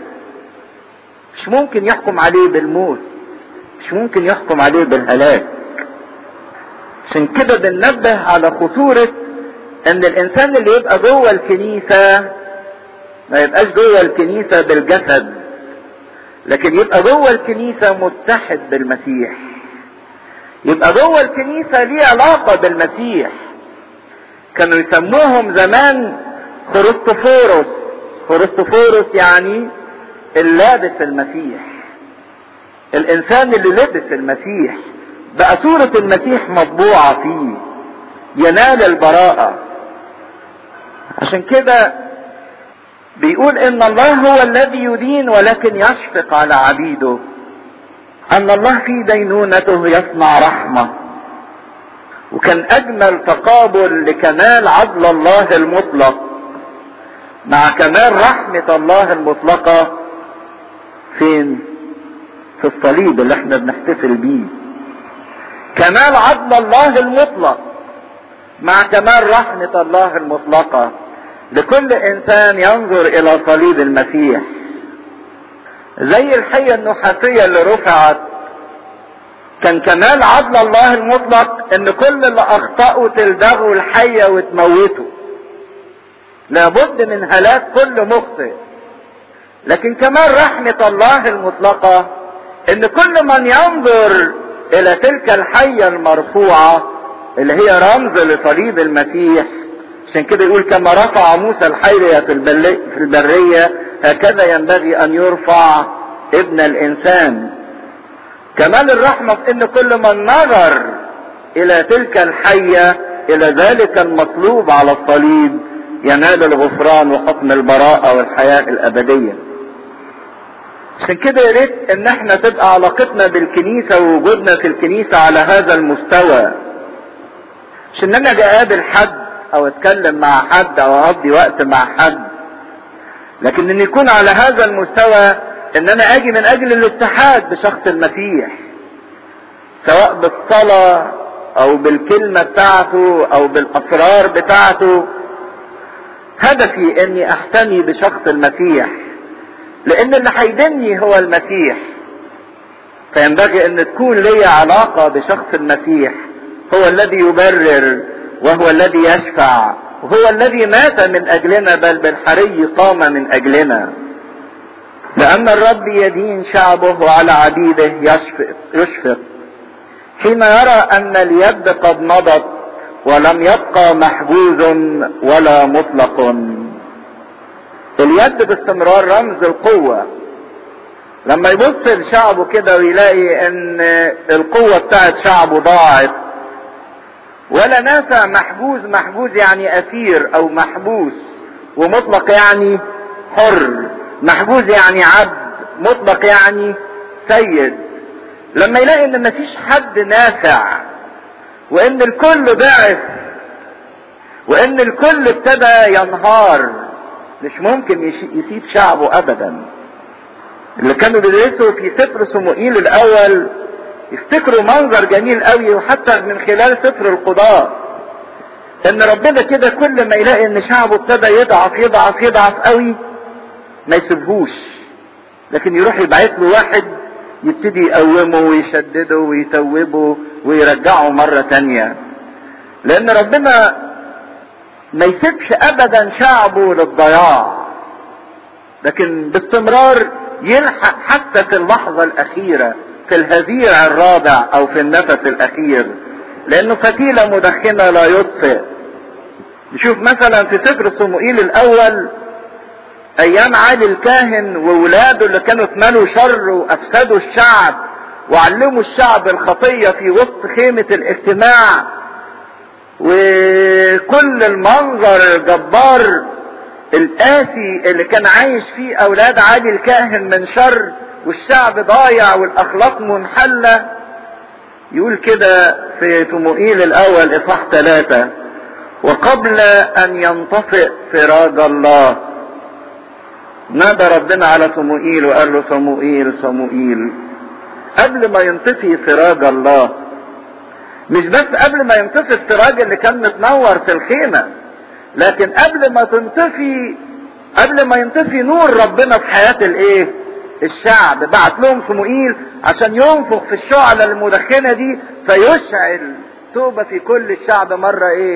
مش ممكن يحكم عليه بالموت مش ممكن يحكم عليه بالهلاك عشان كده بننبه على خطورة ان الانسان اللي يبقى جوه الكنيسة ما يبقاش جوه الكنيسة بالجسد لكن يبقى جوه الكنيسة متحد بالمسيح يبقى جوه الكنيسة ليه علاقة بالمسيح كانوا يسموهم زمان خريستوفوروس خريستوفوروس يعني اللابس المسيح الانسان اللي لبس المسيح بقى صورة المسيح مطبوعة فيه ينال البراءة عشان كده بيقول ان الله هو الذي يدين ولكن يشفق على عبيده ان الله في دينونته يصنع رحمة وكان اجمل تقابل لكمال عدل الله المطلق مع كمال رحمة الله المطلقة فين في الصليب اللي احنا بنحتفل بيه كمال عدل الله المطلق مع كمال رحمة الله المطلقة لكل انسان ينظر الى صليب المسيح زي الحية النحاسية اللي رفعت كان كمال عدل الله المطلق ان كل اللي اخطأوا تلدغوا الحية وتموته لابد من هلاك كل مخطئ لكن كمال رحمة الله المطلقة ان كل من ينظر الى تلك الحية المرفوعة اللي هي رمز لصليب المسيح عشان كده يقول كما رفع موسى الحية في البرية هكذا ينبغي ان يرفع ابن الانسان كمال الرحمة في ان كل من نظر الى تلك الحية الى ذلك المطلوب على الصليب ينال الغفران وحكم البراءة والحياة الابدية عشان كده يا ريت ان احنا تبقى علاقتنا بالكنيسة ووجودنا في الكنيسة على هذا المستوى مش ان انا اجي اقابل حد او اتكلم مع حد او اقضي وقت مع حد لكن ان يكون على هذا المستوى ان انا اجي من اجل الاتحاد بشخص المسيح سواء بالصلاة او بالكلمة بتاعته او بالاسرار بتاعته هدفي اني احتمي بشخص المسيح لان اللي هيدني هو المسيح فينبغي ان تكون لي علاقة بشخص المسيح هو الذي يبرر وهو الذي يشفع وهو الذي مات من اجلنا بل بالحري قام من اجلنا لان الرب يدين شعبه وعلى عبيده يشفق, يشفق حين يرى ان اليد قد مضت ولم يبقى محجوز ولا مطلق اليد باستمرار رمز القوة لما يبص لشعبه كده ويلاقي ان القوة بتاعت شعبه ضاعت ولا نافع محجوز محجوز يعني اسير او محبوس ومطلق يعني حر محجوز يعني عبد مطلق يعني سيد لما يلاقي ان مفيش حد نافع وان الكل ضعف وان الكل ابتدى ينهار مش ممكن يسيب شعبه ابدا اللي كانوا بيدرسوا في سفر صموئيل الاول يفتكروا منظر جميل قوي وحتى من خلال سفر القضاء ان ربنا كده كل ما يلاقي ان شعبه ابتدى يضعف يضعف يضعف قوي ما يسيبهوش لكن يروح يبعت له واحد يبتدي يقومه ويشدده ويتوبه ويرجعه مرة تانية لان ربنا ما يسيبش ابدا شعبه للضياع لكن باستمرار يلحق حتى في اللحظة الاخيرة في الهزيع الرابع او في النفس الاخير لانه فتيلة مدخنة لا يطفئ نشوف مثلا في سفر صموئيل الاول ايام عالي الكاهن وولاده اللي كانوا اتملوا شر وافسدوا الشعب وعلموا الشعب الخطية في وسط خيمة الاجتماع وكل المنظر الجبار القاسي اللي كان عايش فيه اولاد عالي الكاهن من شر والشعب ضايع والاخلاق منحلة يقول كده في تموئيل الاول اصحاح ثلاثة وقبل ان ينطفئ سراج الله نادى ربنا على صموئيل وقال له صموئيل صموئيل قبل ما ينطفي سراج الله مش بس قبل ما ينطفي السراج اللي كان متنور في الخيمة لكن قبل ما تنطفي قبل ما ينطفي نور ربنا في حياة الايه الشعب بعت لهم صموئيل عشان ينفخ في الشعلة المدخنة دي فيشعل توبة في كل الشعب مرة ايه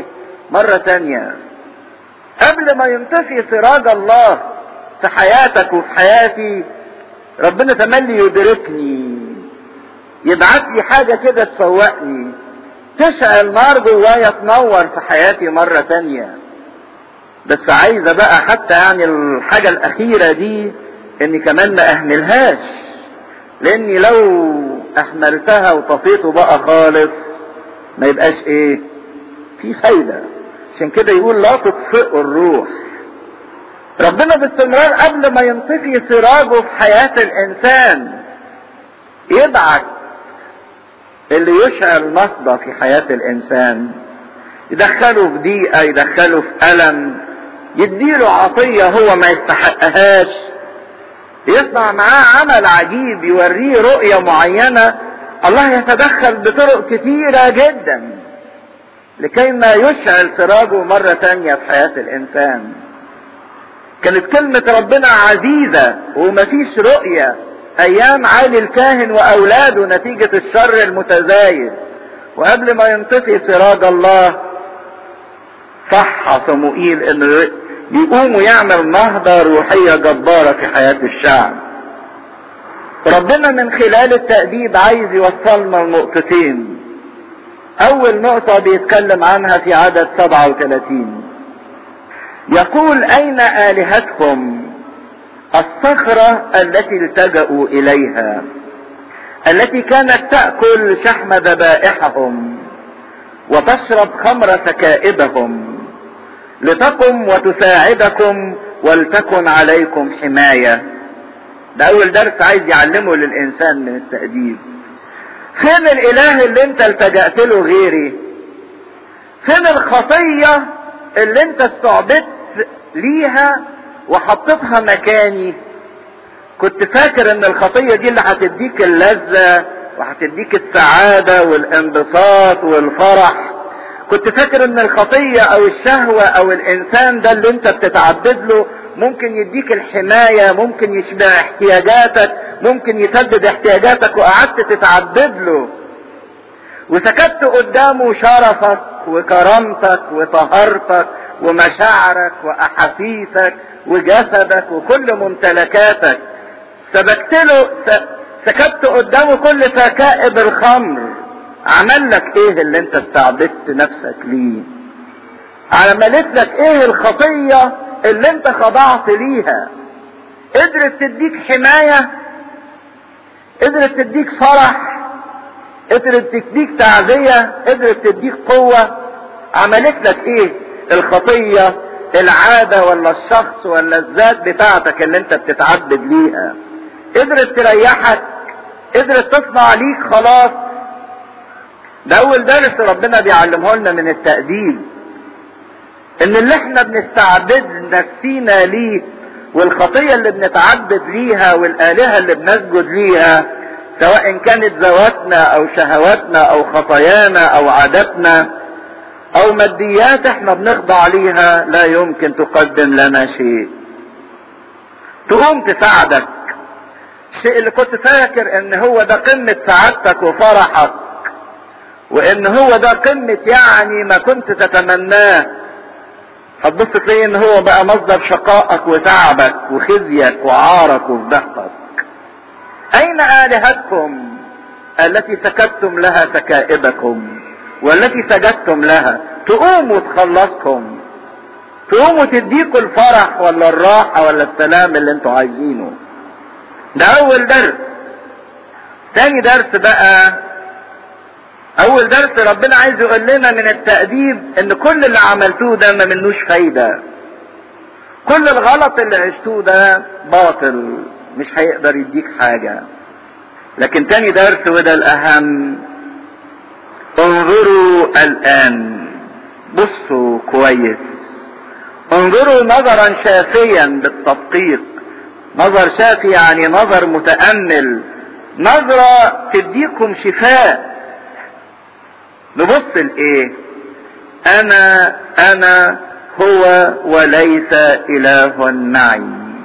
مرة تانية قبل ما ينطفي سراج الله في حياتك وفي حياتي ربنا تملي يدركني يبعت لي حاجة كده تفوقني تشعل نار جوايا تنور في حياتي مرة تانية بس عايزة بقى حتى يعني الحاجة الأخيرة دي إني كمان ما أهملهاش لأني لو أهملتها وطفيته بقى خالص ما يبقاش إيه في فايدة عشان كده يقول لا تطفئوا الروح ربنا باستمرار قبل ما ينطفي سراجه في حياة الإنسان يبعت اللي يشعل نهضة في حياة الإنسان يدخله في ضيقة يدخله في ألم يديله عطية هو ما يستحقهاش يصنع معاه عمل عجيب يوريه رؤية معينة الله يتدخل بطرق كتيرة جدا لكي ما يشعل سراجه مرة تانية في حياة الإنسان كانت كلمة ربنا عزيزة ومفيش رؤية أيام عالي الكاهن وأولاده نتيجة الشر المتزايد وقبل ما ينطفي سراج الله صح صموئيل انه يقوم ويعمل نهضة روحية جبارة في حياة الشعب ربنا من خلال التأديب عايز يوصلنا لنقطتين أول نقطة بيتكلم عنها في عدد 37 يقول أين آلهتكم الصخرة التي التجأوا إليها التي كانت تأكل شحم ذبائحهم وتشرب خمر سكائبهم لتقم وتساعدكم ولتكن عليكم حماية ده أول درس عايز يعلمه للإنسان من التأديب فين الإله اللي أنت التجأت له غيري فين الخطية اللي أنت استعبدت ليها وحطيتها مكاني كنت فاكر ان الخطية دي اللي هتديك اللذة وهتديك السعادة والانبساط والفرح كنت فاكر ان الخطية او الشهوة او الانسان ده اللي انت بتتعبد له ممكن يديك الحماية ممكن يشبع احتياجاتك ممكن يسدد احتياجاتك وقعدت تتعبد له وسكت قدامه شرفك وكرامتك وطهارتك ومشاعرك واحاسيسك وجسدك وكل ممتلكاتك سبكت له سكبت قدامه كل سكائب الخمر عمل لك ايه اللي انت استعبدت نفسك ليه عملت لك ايه الخطية اللي انت خضعت ليها قدرت تديك حماية قدرت تديك فرح قدرت تديك تعزية قدرت تديك قوة عملت لك ايه الخطية العادة ولا الشخص ولا الذات بتاعتك اللي انت بتتعبد ليها قدرت تريحك قدرت تصنع ليك خلاص ده اول درس ربنا بيعلمه لنا من التأديب ان اللي احنا بنستعبد نفسينا ليه والخطية اللي بنتعبد ليها والآلهة اللي بنسجد ليها سواء كانت ذواتنا او شهواتنا او خطايانا او عاداتنا او ماديات احنا بنخضع ليها لا يمكن تقدم لنا شيء تقوم تساعدك الشيء اللي كنت فاكر ان هو ده قمة سعادتك وفرحك وان هو ده قمة يعني ما كنت تتمناه هتبص تلاقي ان هو بقى مصدر شقائك وتعبك وخزيك وعارك وفضحتك اين الهتكم التي سكتتم لها سكائبكم والتي سجدتم لها تقوم وتخلصكم تقوم وتديكوا الفرح ولا الراحة ولا السلام اللي انتوا عايزينه ده اول درس تاني درس بقى اول درس ربنا عايز يقول لنا من التأديب ان كل اللي عملتوه ده ما منوش فايدة كل الغلط اللي عشتوه ده باطل مش هيقدر يديك حاجة لكن تاني درس وده الاهم انظروا الان بصوا كويس انظروا نظرا شافيا بالتدقيق نظر شافي يعني نظر متأمل نظرة تديكم شفاء نبص لايه انا انا هو وليس اله معي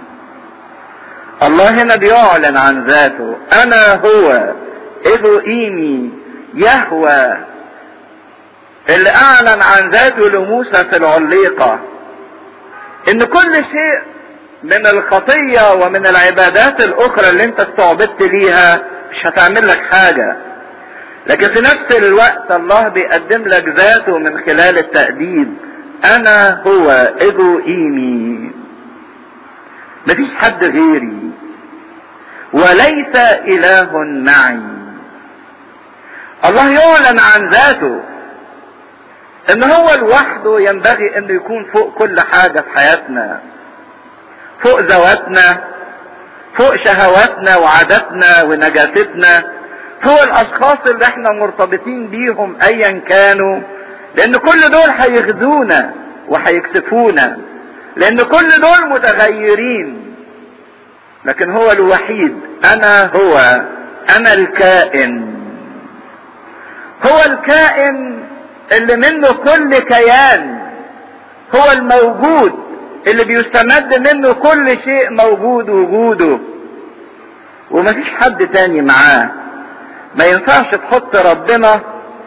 الله هنا بيعلن عن ذاته انا هو ايمي يهوى اللي اعلن عن ذاته لموسى في العليقة ان كل شيء من الخطية ومن العبادات الاخرى اللي انت استعبدت ليها مش هتعمل لك حاجة لكن في نفس الوقت الله بيقدم لك ذاته من خلال التأديب انا هو ايجو ايمي مفيش حد غيري وليس اله معي الله يعلن عن ذاته ان هو لوحده ينبغي انه يكون فوق كل حاجة في حياتنا فوق ذواتنا فوق شهواتنا وعاداتنا ونجاستنا فوق الاشخاص اللي احنا مرتبطين بيهم ايا كانوا لان كل دول هيغزونا وهيكسفونا لان كل دول متغيرين لكن هو الوحيد انا هو انا الكائن هو الكائن اللي منه كل كيان هو الموجود اللي بيستمد منه كل شيء موجود وجوده ومفيش حد تاني معاه ما ينفعش تحط ربنا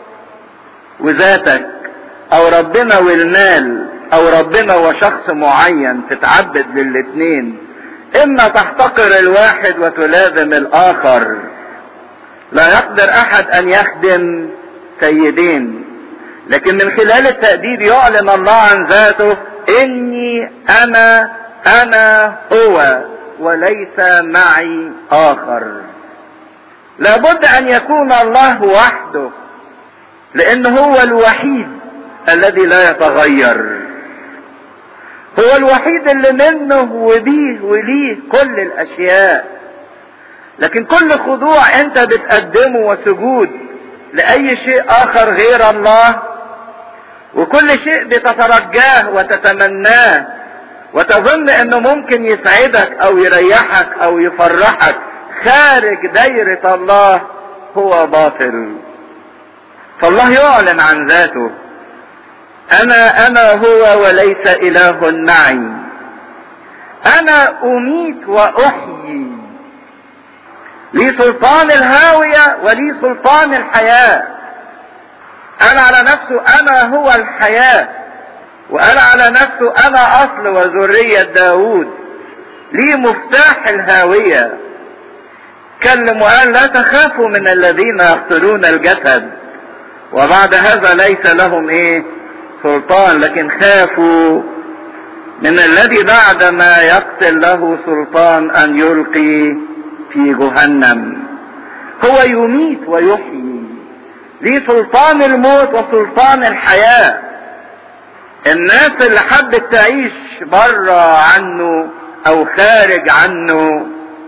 وذاتك او ربنا والمال او ربنا وشخص معين تتعبد للاتنين اما تحتقر الواحد وتلازم الاخر لا يقدر احد ان يخدم سيدين لكن من خلال التأديب يعلن الله عن ذاته اني انا انا هو وليس معي اخر لابد ان يكون الله وحده لان هو الوحيد الذي لا يتغير هو الوحيد اللي منه وبيه وليه كل الاشياء لكن كل خضوع انت بتقدمه وسجود لاي شيء اخر غير الله وكل شيء بتترجاه وتتمناه وتظن انه ممكن يسعدك او يريحك او يفرحك خارج دايرة الله هو باطل فالله يعلن عن ذاته انا انا هو وليس اله معي انا اميت واحيي لي سلطان الهاوية ولي سلطان الحياة قال على نفسه انا هو الحياة وقال على نفسه انا اصل وذرية داود لي مفتاح الهاوية كلم وقال لا تخافوا من الذين يقتلون الجسد وبعد هذا ليس لهم ايه سلطان لكن خافوا من الذي بعد ما يقتل له سلطان ان يلقي في جهنم هو يميت ويحيي ليه سلطان الموت وسلطان الحياة الناس اللي حبت تعيش بره عنه او خارج عنه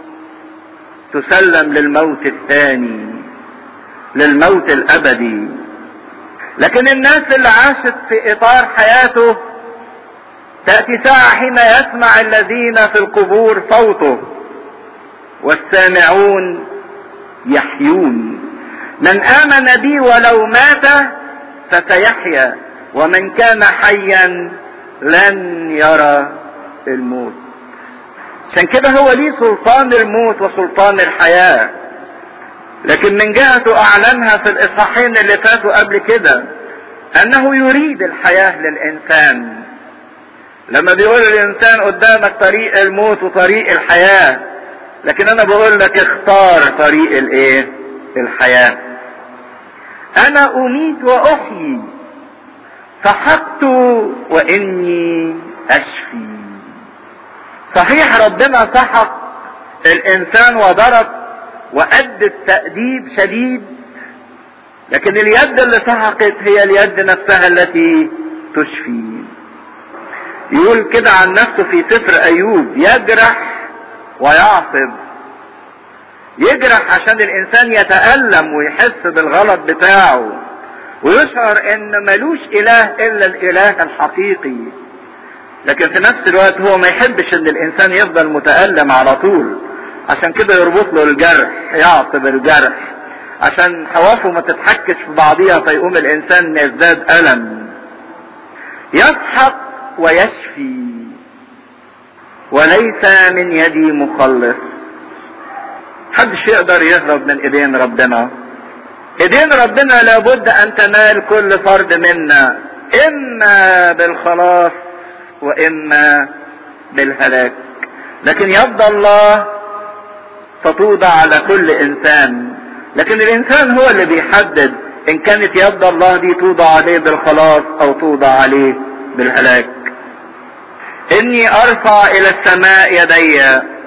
تسلم للموت الثاني للموت الابدي لكن الناس اللي عاشت في اطار حياته تأتي ساعة حين يسمع الذين في القبور صوته والسامعون يحيون من آمن بي ولو مات فسيحيا ومن كان حيا لن يرى الموت عشان كده هو ليه سلطان الموت وسلطان الحياة لكن من جهته اعلنها في الاصحاحين اللي فاتوا قبل كده انه يريد الحياة للانسان لما بيقول الانسان قدامك طريق الموت وطريق الحياة لكن انا بقول لك اختار طريق الايه الحياة انا اميت واحيي سحقت واني اشفي صحيح ربنا سحق الانسان وضرب وادى التأديب شديد لكن اليد اللي سحقت هي اليد نفسها التي تشفي يقول كده عن نفسه في سفر ايوب يجرح ويعصب يجرح عشان الانسان يتألم ويحس بالغلط بتاعه ويشعر ان ملوش اله الا الاله الحقيقي لكن في نفس الوقت هو ما يحبش ان الانسان يفضل متألم على طول عشان كده يربط له الجرح يعصب الجرح عشان حوافه ما تتحكش في بعضيها فيقوم الانسان يزداد الم يسحق ويشفي وليس من يدي مخلص محدش يقدر يهرب من ايدين ربنا ايدين ربنا لابد ان تنال كل فرد منا اما بالخلاص واما بالهلاك لكن يد الله ستوضع على كل انسان لكن الانسان هو اللي بيحدد ان كانت يد الله دي توضع عليه بالخلاص او توضع عليه بالهلاك اني ارفع الى السماء يدي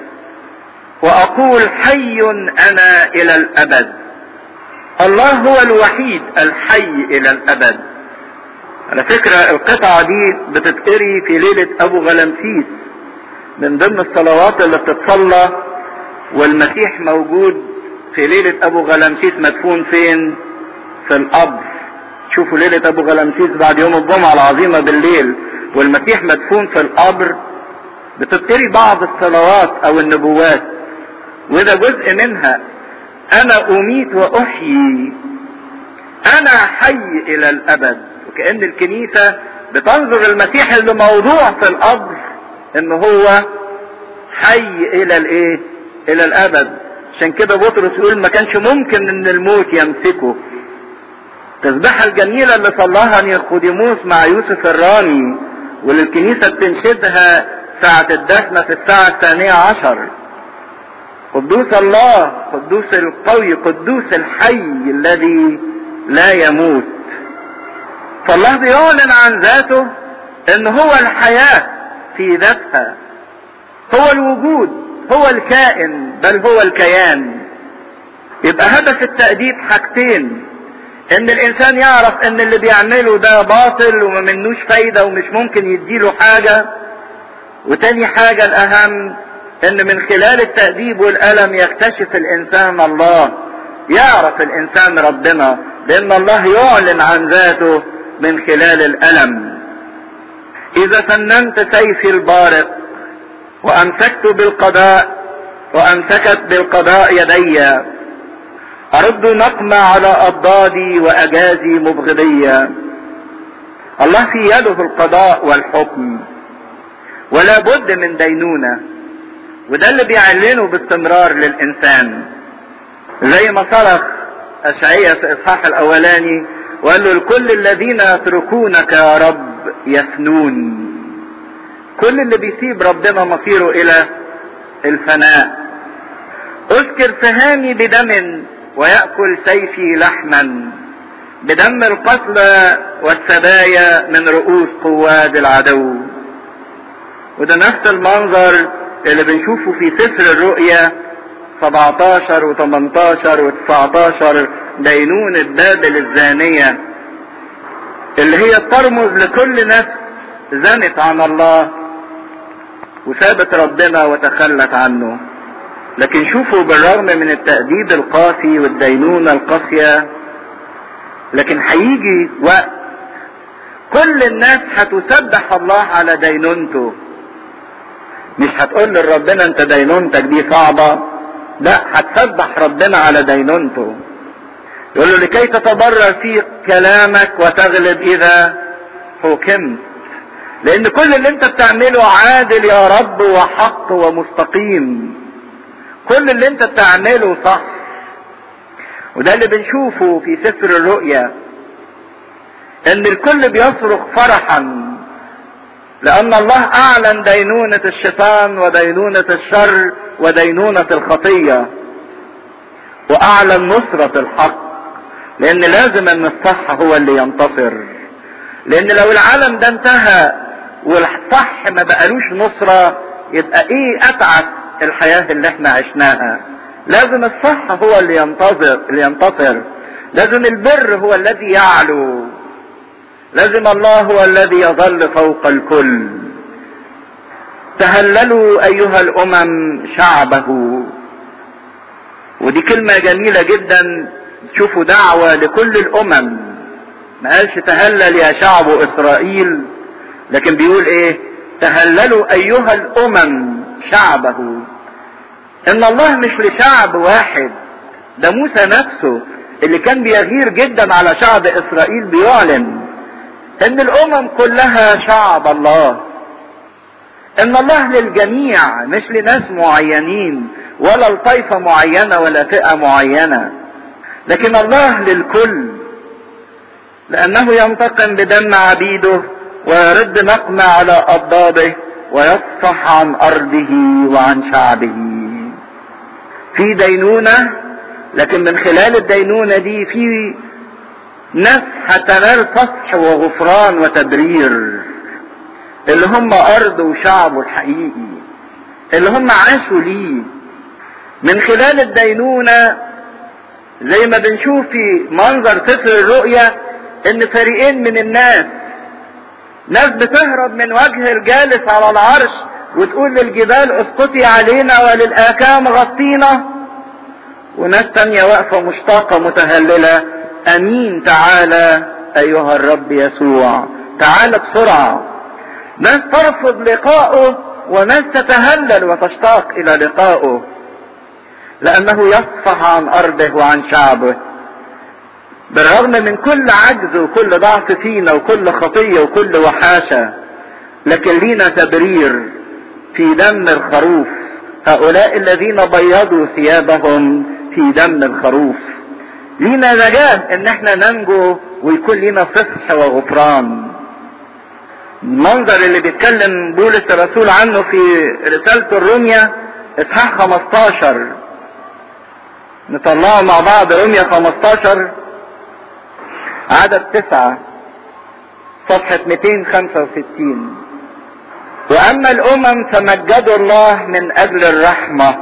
واقول حي انا الى الابد الله هو الوحيد الحي الى الابد على فكرة القطعة دي بتتقري في ليلة ابو غلمسيس من ضمن الصلوات اللي بتتصلى والمسيح موجود في ليلة ابو غلمسيس مدفون فين في القبر شوفوا ليلة ابو غلمسيس بعد يوم الجمعة العظيمة بالليل والمسيح مدفون في القبر بتتقري بعض الصلوات او النبوات وده جزء منها انا اميت واحيي انا حي الى الابد وكأن الكنيسة بتنظر المسيح اللي موضوع في القبر ان هو حي الى الايه الى الابد عشان كده بطرس يقول ما كانش ممكن ان الموت يمسكه التسبيحة الجميلة اللي صلاها نيقوديموس مع يوسف الرامي واللي الكنيسة بتنشدها ساعة الدفنة في الساعة الثانية عشر قدوس الله قدوس القوي قدوس الحي الذي لا يموت فالله بيعلن عن ذاته ان هو الحياة في ذاتها هو الوجود هو الكائن بل هو الكيان يبقى هدف التأديب حاجتين ان الانسان يعرف ان اللي بيعمله ده باطل وما منوش فايدة ومش ممكن يديله حاجة وتاني حاجة الاهم ان من خلال التأديب والألم يكتشف الانسان الله يعرف الانسان ربنا لان الله يعلن عن ذاته من خلال الألم اذا فننت سيفي البارق وامسكت بالقضاء وامسكت بالقضاء يدي ارد نقمة على اضدادي واجازي مبغضية الله في يده القضاء والحكم ولا بد من دينونة وده اللي بيعلنه باستمرار للانسان زي ما صرخ اشعية في اصحاح الاولاني وقال له لكل الذين يتركونك يا رب يفنون كل اللي بيسيب ربنا مصيره الى الفناء اذكر سهامي بدم ويأكل سيفي لحما بدم القتلى والسبايا من رؤوس قواد العدو وده نفس المنظر اللي بنشوفه في سفر الرؤيا 17 و18 و19 دينونة بابل الزانية اللي هي ترمز لكل نفس زنت عن الله وسابت ربنا وتخلت عنه لكن شوفوا بالرغم من التأديب القاسي والدينونة القاسية لكن هيجي وقت كل الناس هتسبح الله على دينونته مش هتقول لربنا انت دينونتك دي صعبة لا هتسبح ربنا على دينونته يقول له لكي تتبرر في كلامك وتغلب اذا حكمت لان كل اللي انت بتعمله عادل يا رب وحق ومستقيم كل اللي انت بتعمله صح وده اللي بنشوفه في سفر الرؤيا ان الكل بيصرخ فرحا لان الله اعلن دينونة الشيطان ودينونة الشر ودينونة الخطية واعلن نصرة الحق لان لازم ان الصح هو اللي ينتصر لان لو العالم ده انتهى والصح ما بقالوش نصرة يبقى ايه اتعس الحياة اللي احنا عشناها لازم الصح هو اللي ينتظر اللي ينتصر لازم البر هو الذي يعلو لازم الله هو الذي يظل فوق الكل تهللوا ايها الامم شعبه ودي كلمة جميلة جدا تشوفوا دعوة لكل الامم ما قالش تهلل يا شعب اسرائيل لكن بيقول ايه تهللوا ايها الامم شعبه ان الله مش لشعب واحد ده موسى نفسه اللي كان بيغير جدا على شعب اسرائيل بيعلن ان الامم كلها شعب الله ان الله للجميع مش لناس معينين ولا لطائفة معينة ولا فئة معينة لكن الله للكل لأنه ينتقم بدم عبيده ويرد نقمة على أضداده ويصفح عن أرضه وعن شعبه في دينونة لكن من خلال الدينونة دي في ناس هتنال صفح وغفران وتبرير اللي هم أرض وشعبه الحقيقي اللي هم عاشوا ليه من خلال الدينونة زي ما بنشوف في منظر سفر الرؤيا ان فريقين من الناس ناس بتهرب من وجه الجالس على العرش وتقول للجبال اسقطي علينا وللآكام غطينا وناس تانية واقفة مشتاقة متهللة امين تعالى ايها الرب يسوع تعالى بسرعة ناس ترفض لقاءه وناس تتهلل وتشتاق الى لقائه لانه يصفح عن ارضه وعن شعبه بالرغم من كل عجز وكل ضعف فينا وكل خطية وكل وحاشة لكن لينا تبرير في دم الخروف هؤلاء الذين بيضوا ثيابهم في دم الخروف لينا نجاة ان احنا ننجو ويكون لينا صفح وغفران المنظر اللي بيتكلم بولس الرسول عنه في رسالة الرومية اصحاح 15 نطلعه مع بعض رومية 15 عدد تسعة صفحة 265 وأما الأمم فمجدوا الله من أجل الرحمة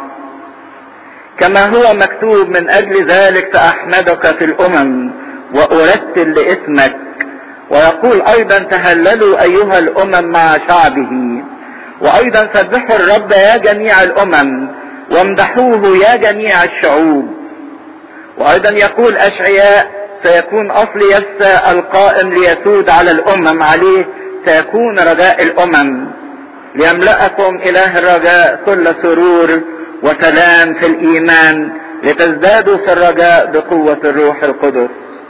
كما هو مكتوب من أجل ذلك سأحمدك في الأمم وأرتل لاسمك ويقول أيضا تهللوا أيها الأمم مع شعبه وأيضا سبحوا الرب يا جميع الأمم وامدحوه يا جميع الشعوب وأيضا يقول أشعياء سيكون أصل يسى القائم ليسود على الأمم عليه سيكون رجاء الأمم ليملأكم إله الرجاء كل سرور وسلام في الإيمان لتزدادوا في الرجاء بقوة الروح القدس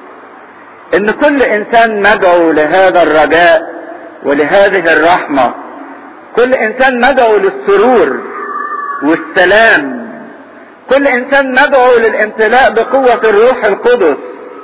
إن كل إنسان مدعو لهذا الرجاء ولهذه الرحمة كل إنسان مدعو للسرور والسلام كل إنسان مدعو للامتلاء بقوة الروح القدس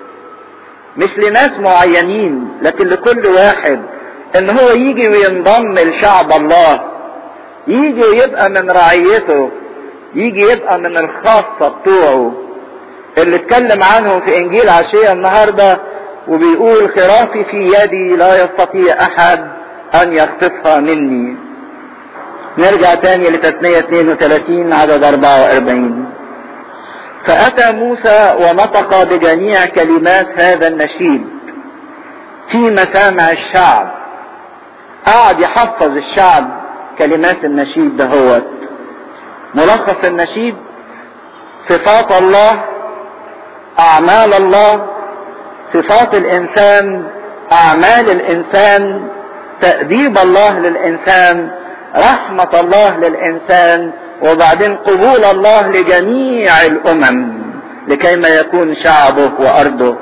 مش لناس معينين لكن لكل واحد ان هو يجي وينضم لشعب الله يجي ويبقى من رعيته يجي يبقى من الخاصة بتوعه اللي اتكلم عنهم في انجيل عشية النهاردة وبيقول خرافي في يدي لا يستطيع احد ان يخطفها مني نرجع تاني لتثنية 32 عدد 44 فأتى موسى ونطق بجميع كلمات هذا النشيد في مسامع الشعب قعد يحفظ الشعب كلمات النشيد دهوت ملخص النشيد صفات الله أعمال الله صفات الإنسان أعمال الإنسان تأديب الله للإنسان رحمة الله للإنسان وبعدين قبول الله لجميع الامم لكي ما يكون شعبه وارضه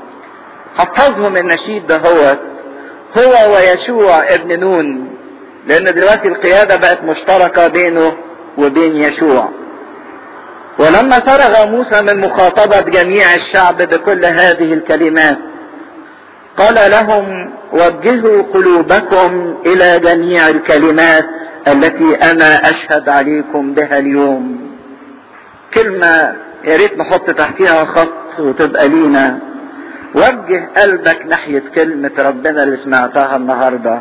حفظهم النشيد ده هو هو ويشوع ابن نون لان دلوقتي القيادة بقت مشتركة بينه وبين يشوع ولما فرغ موسى من مخاطبة جميع الشعب بكل هذه الكلمات قال لهم وجهوا قلوبكم الى جميع الكلمات التي انا اشهد عليكم بها اليوم كلمة يا ريت نحط تحتها خط وتبقى لينا وجه قلبك ناحية كلمة ربنا اللي سمعتها النهاردة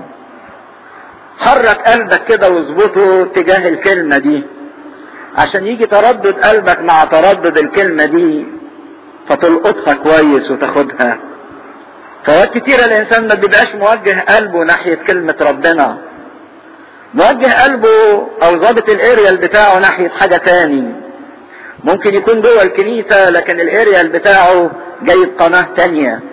حرك قلبك كده واظبطه تجاه الكلمة دي عشان يجي تردد قلبك مع تردد الكلمة دي فتلقطها كويس وتاخدها فوقت كتير الانسان ما بيبقاش موجه قلبه ناحية كلمة ربنا موجه قلبه او ظابط الاريال بتاعه ناحية حاجة تاني ممكن يكون جوه الكنيسة لكن الاريال بتاعه جايب قناة تانية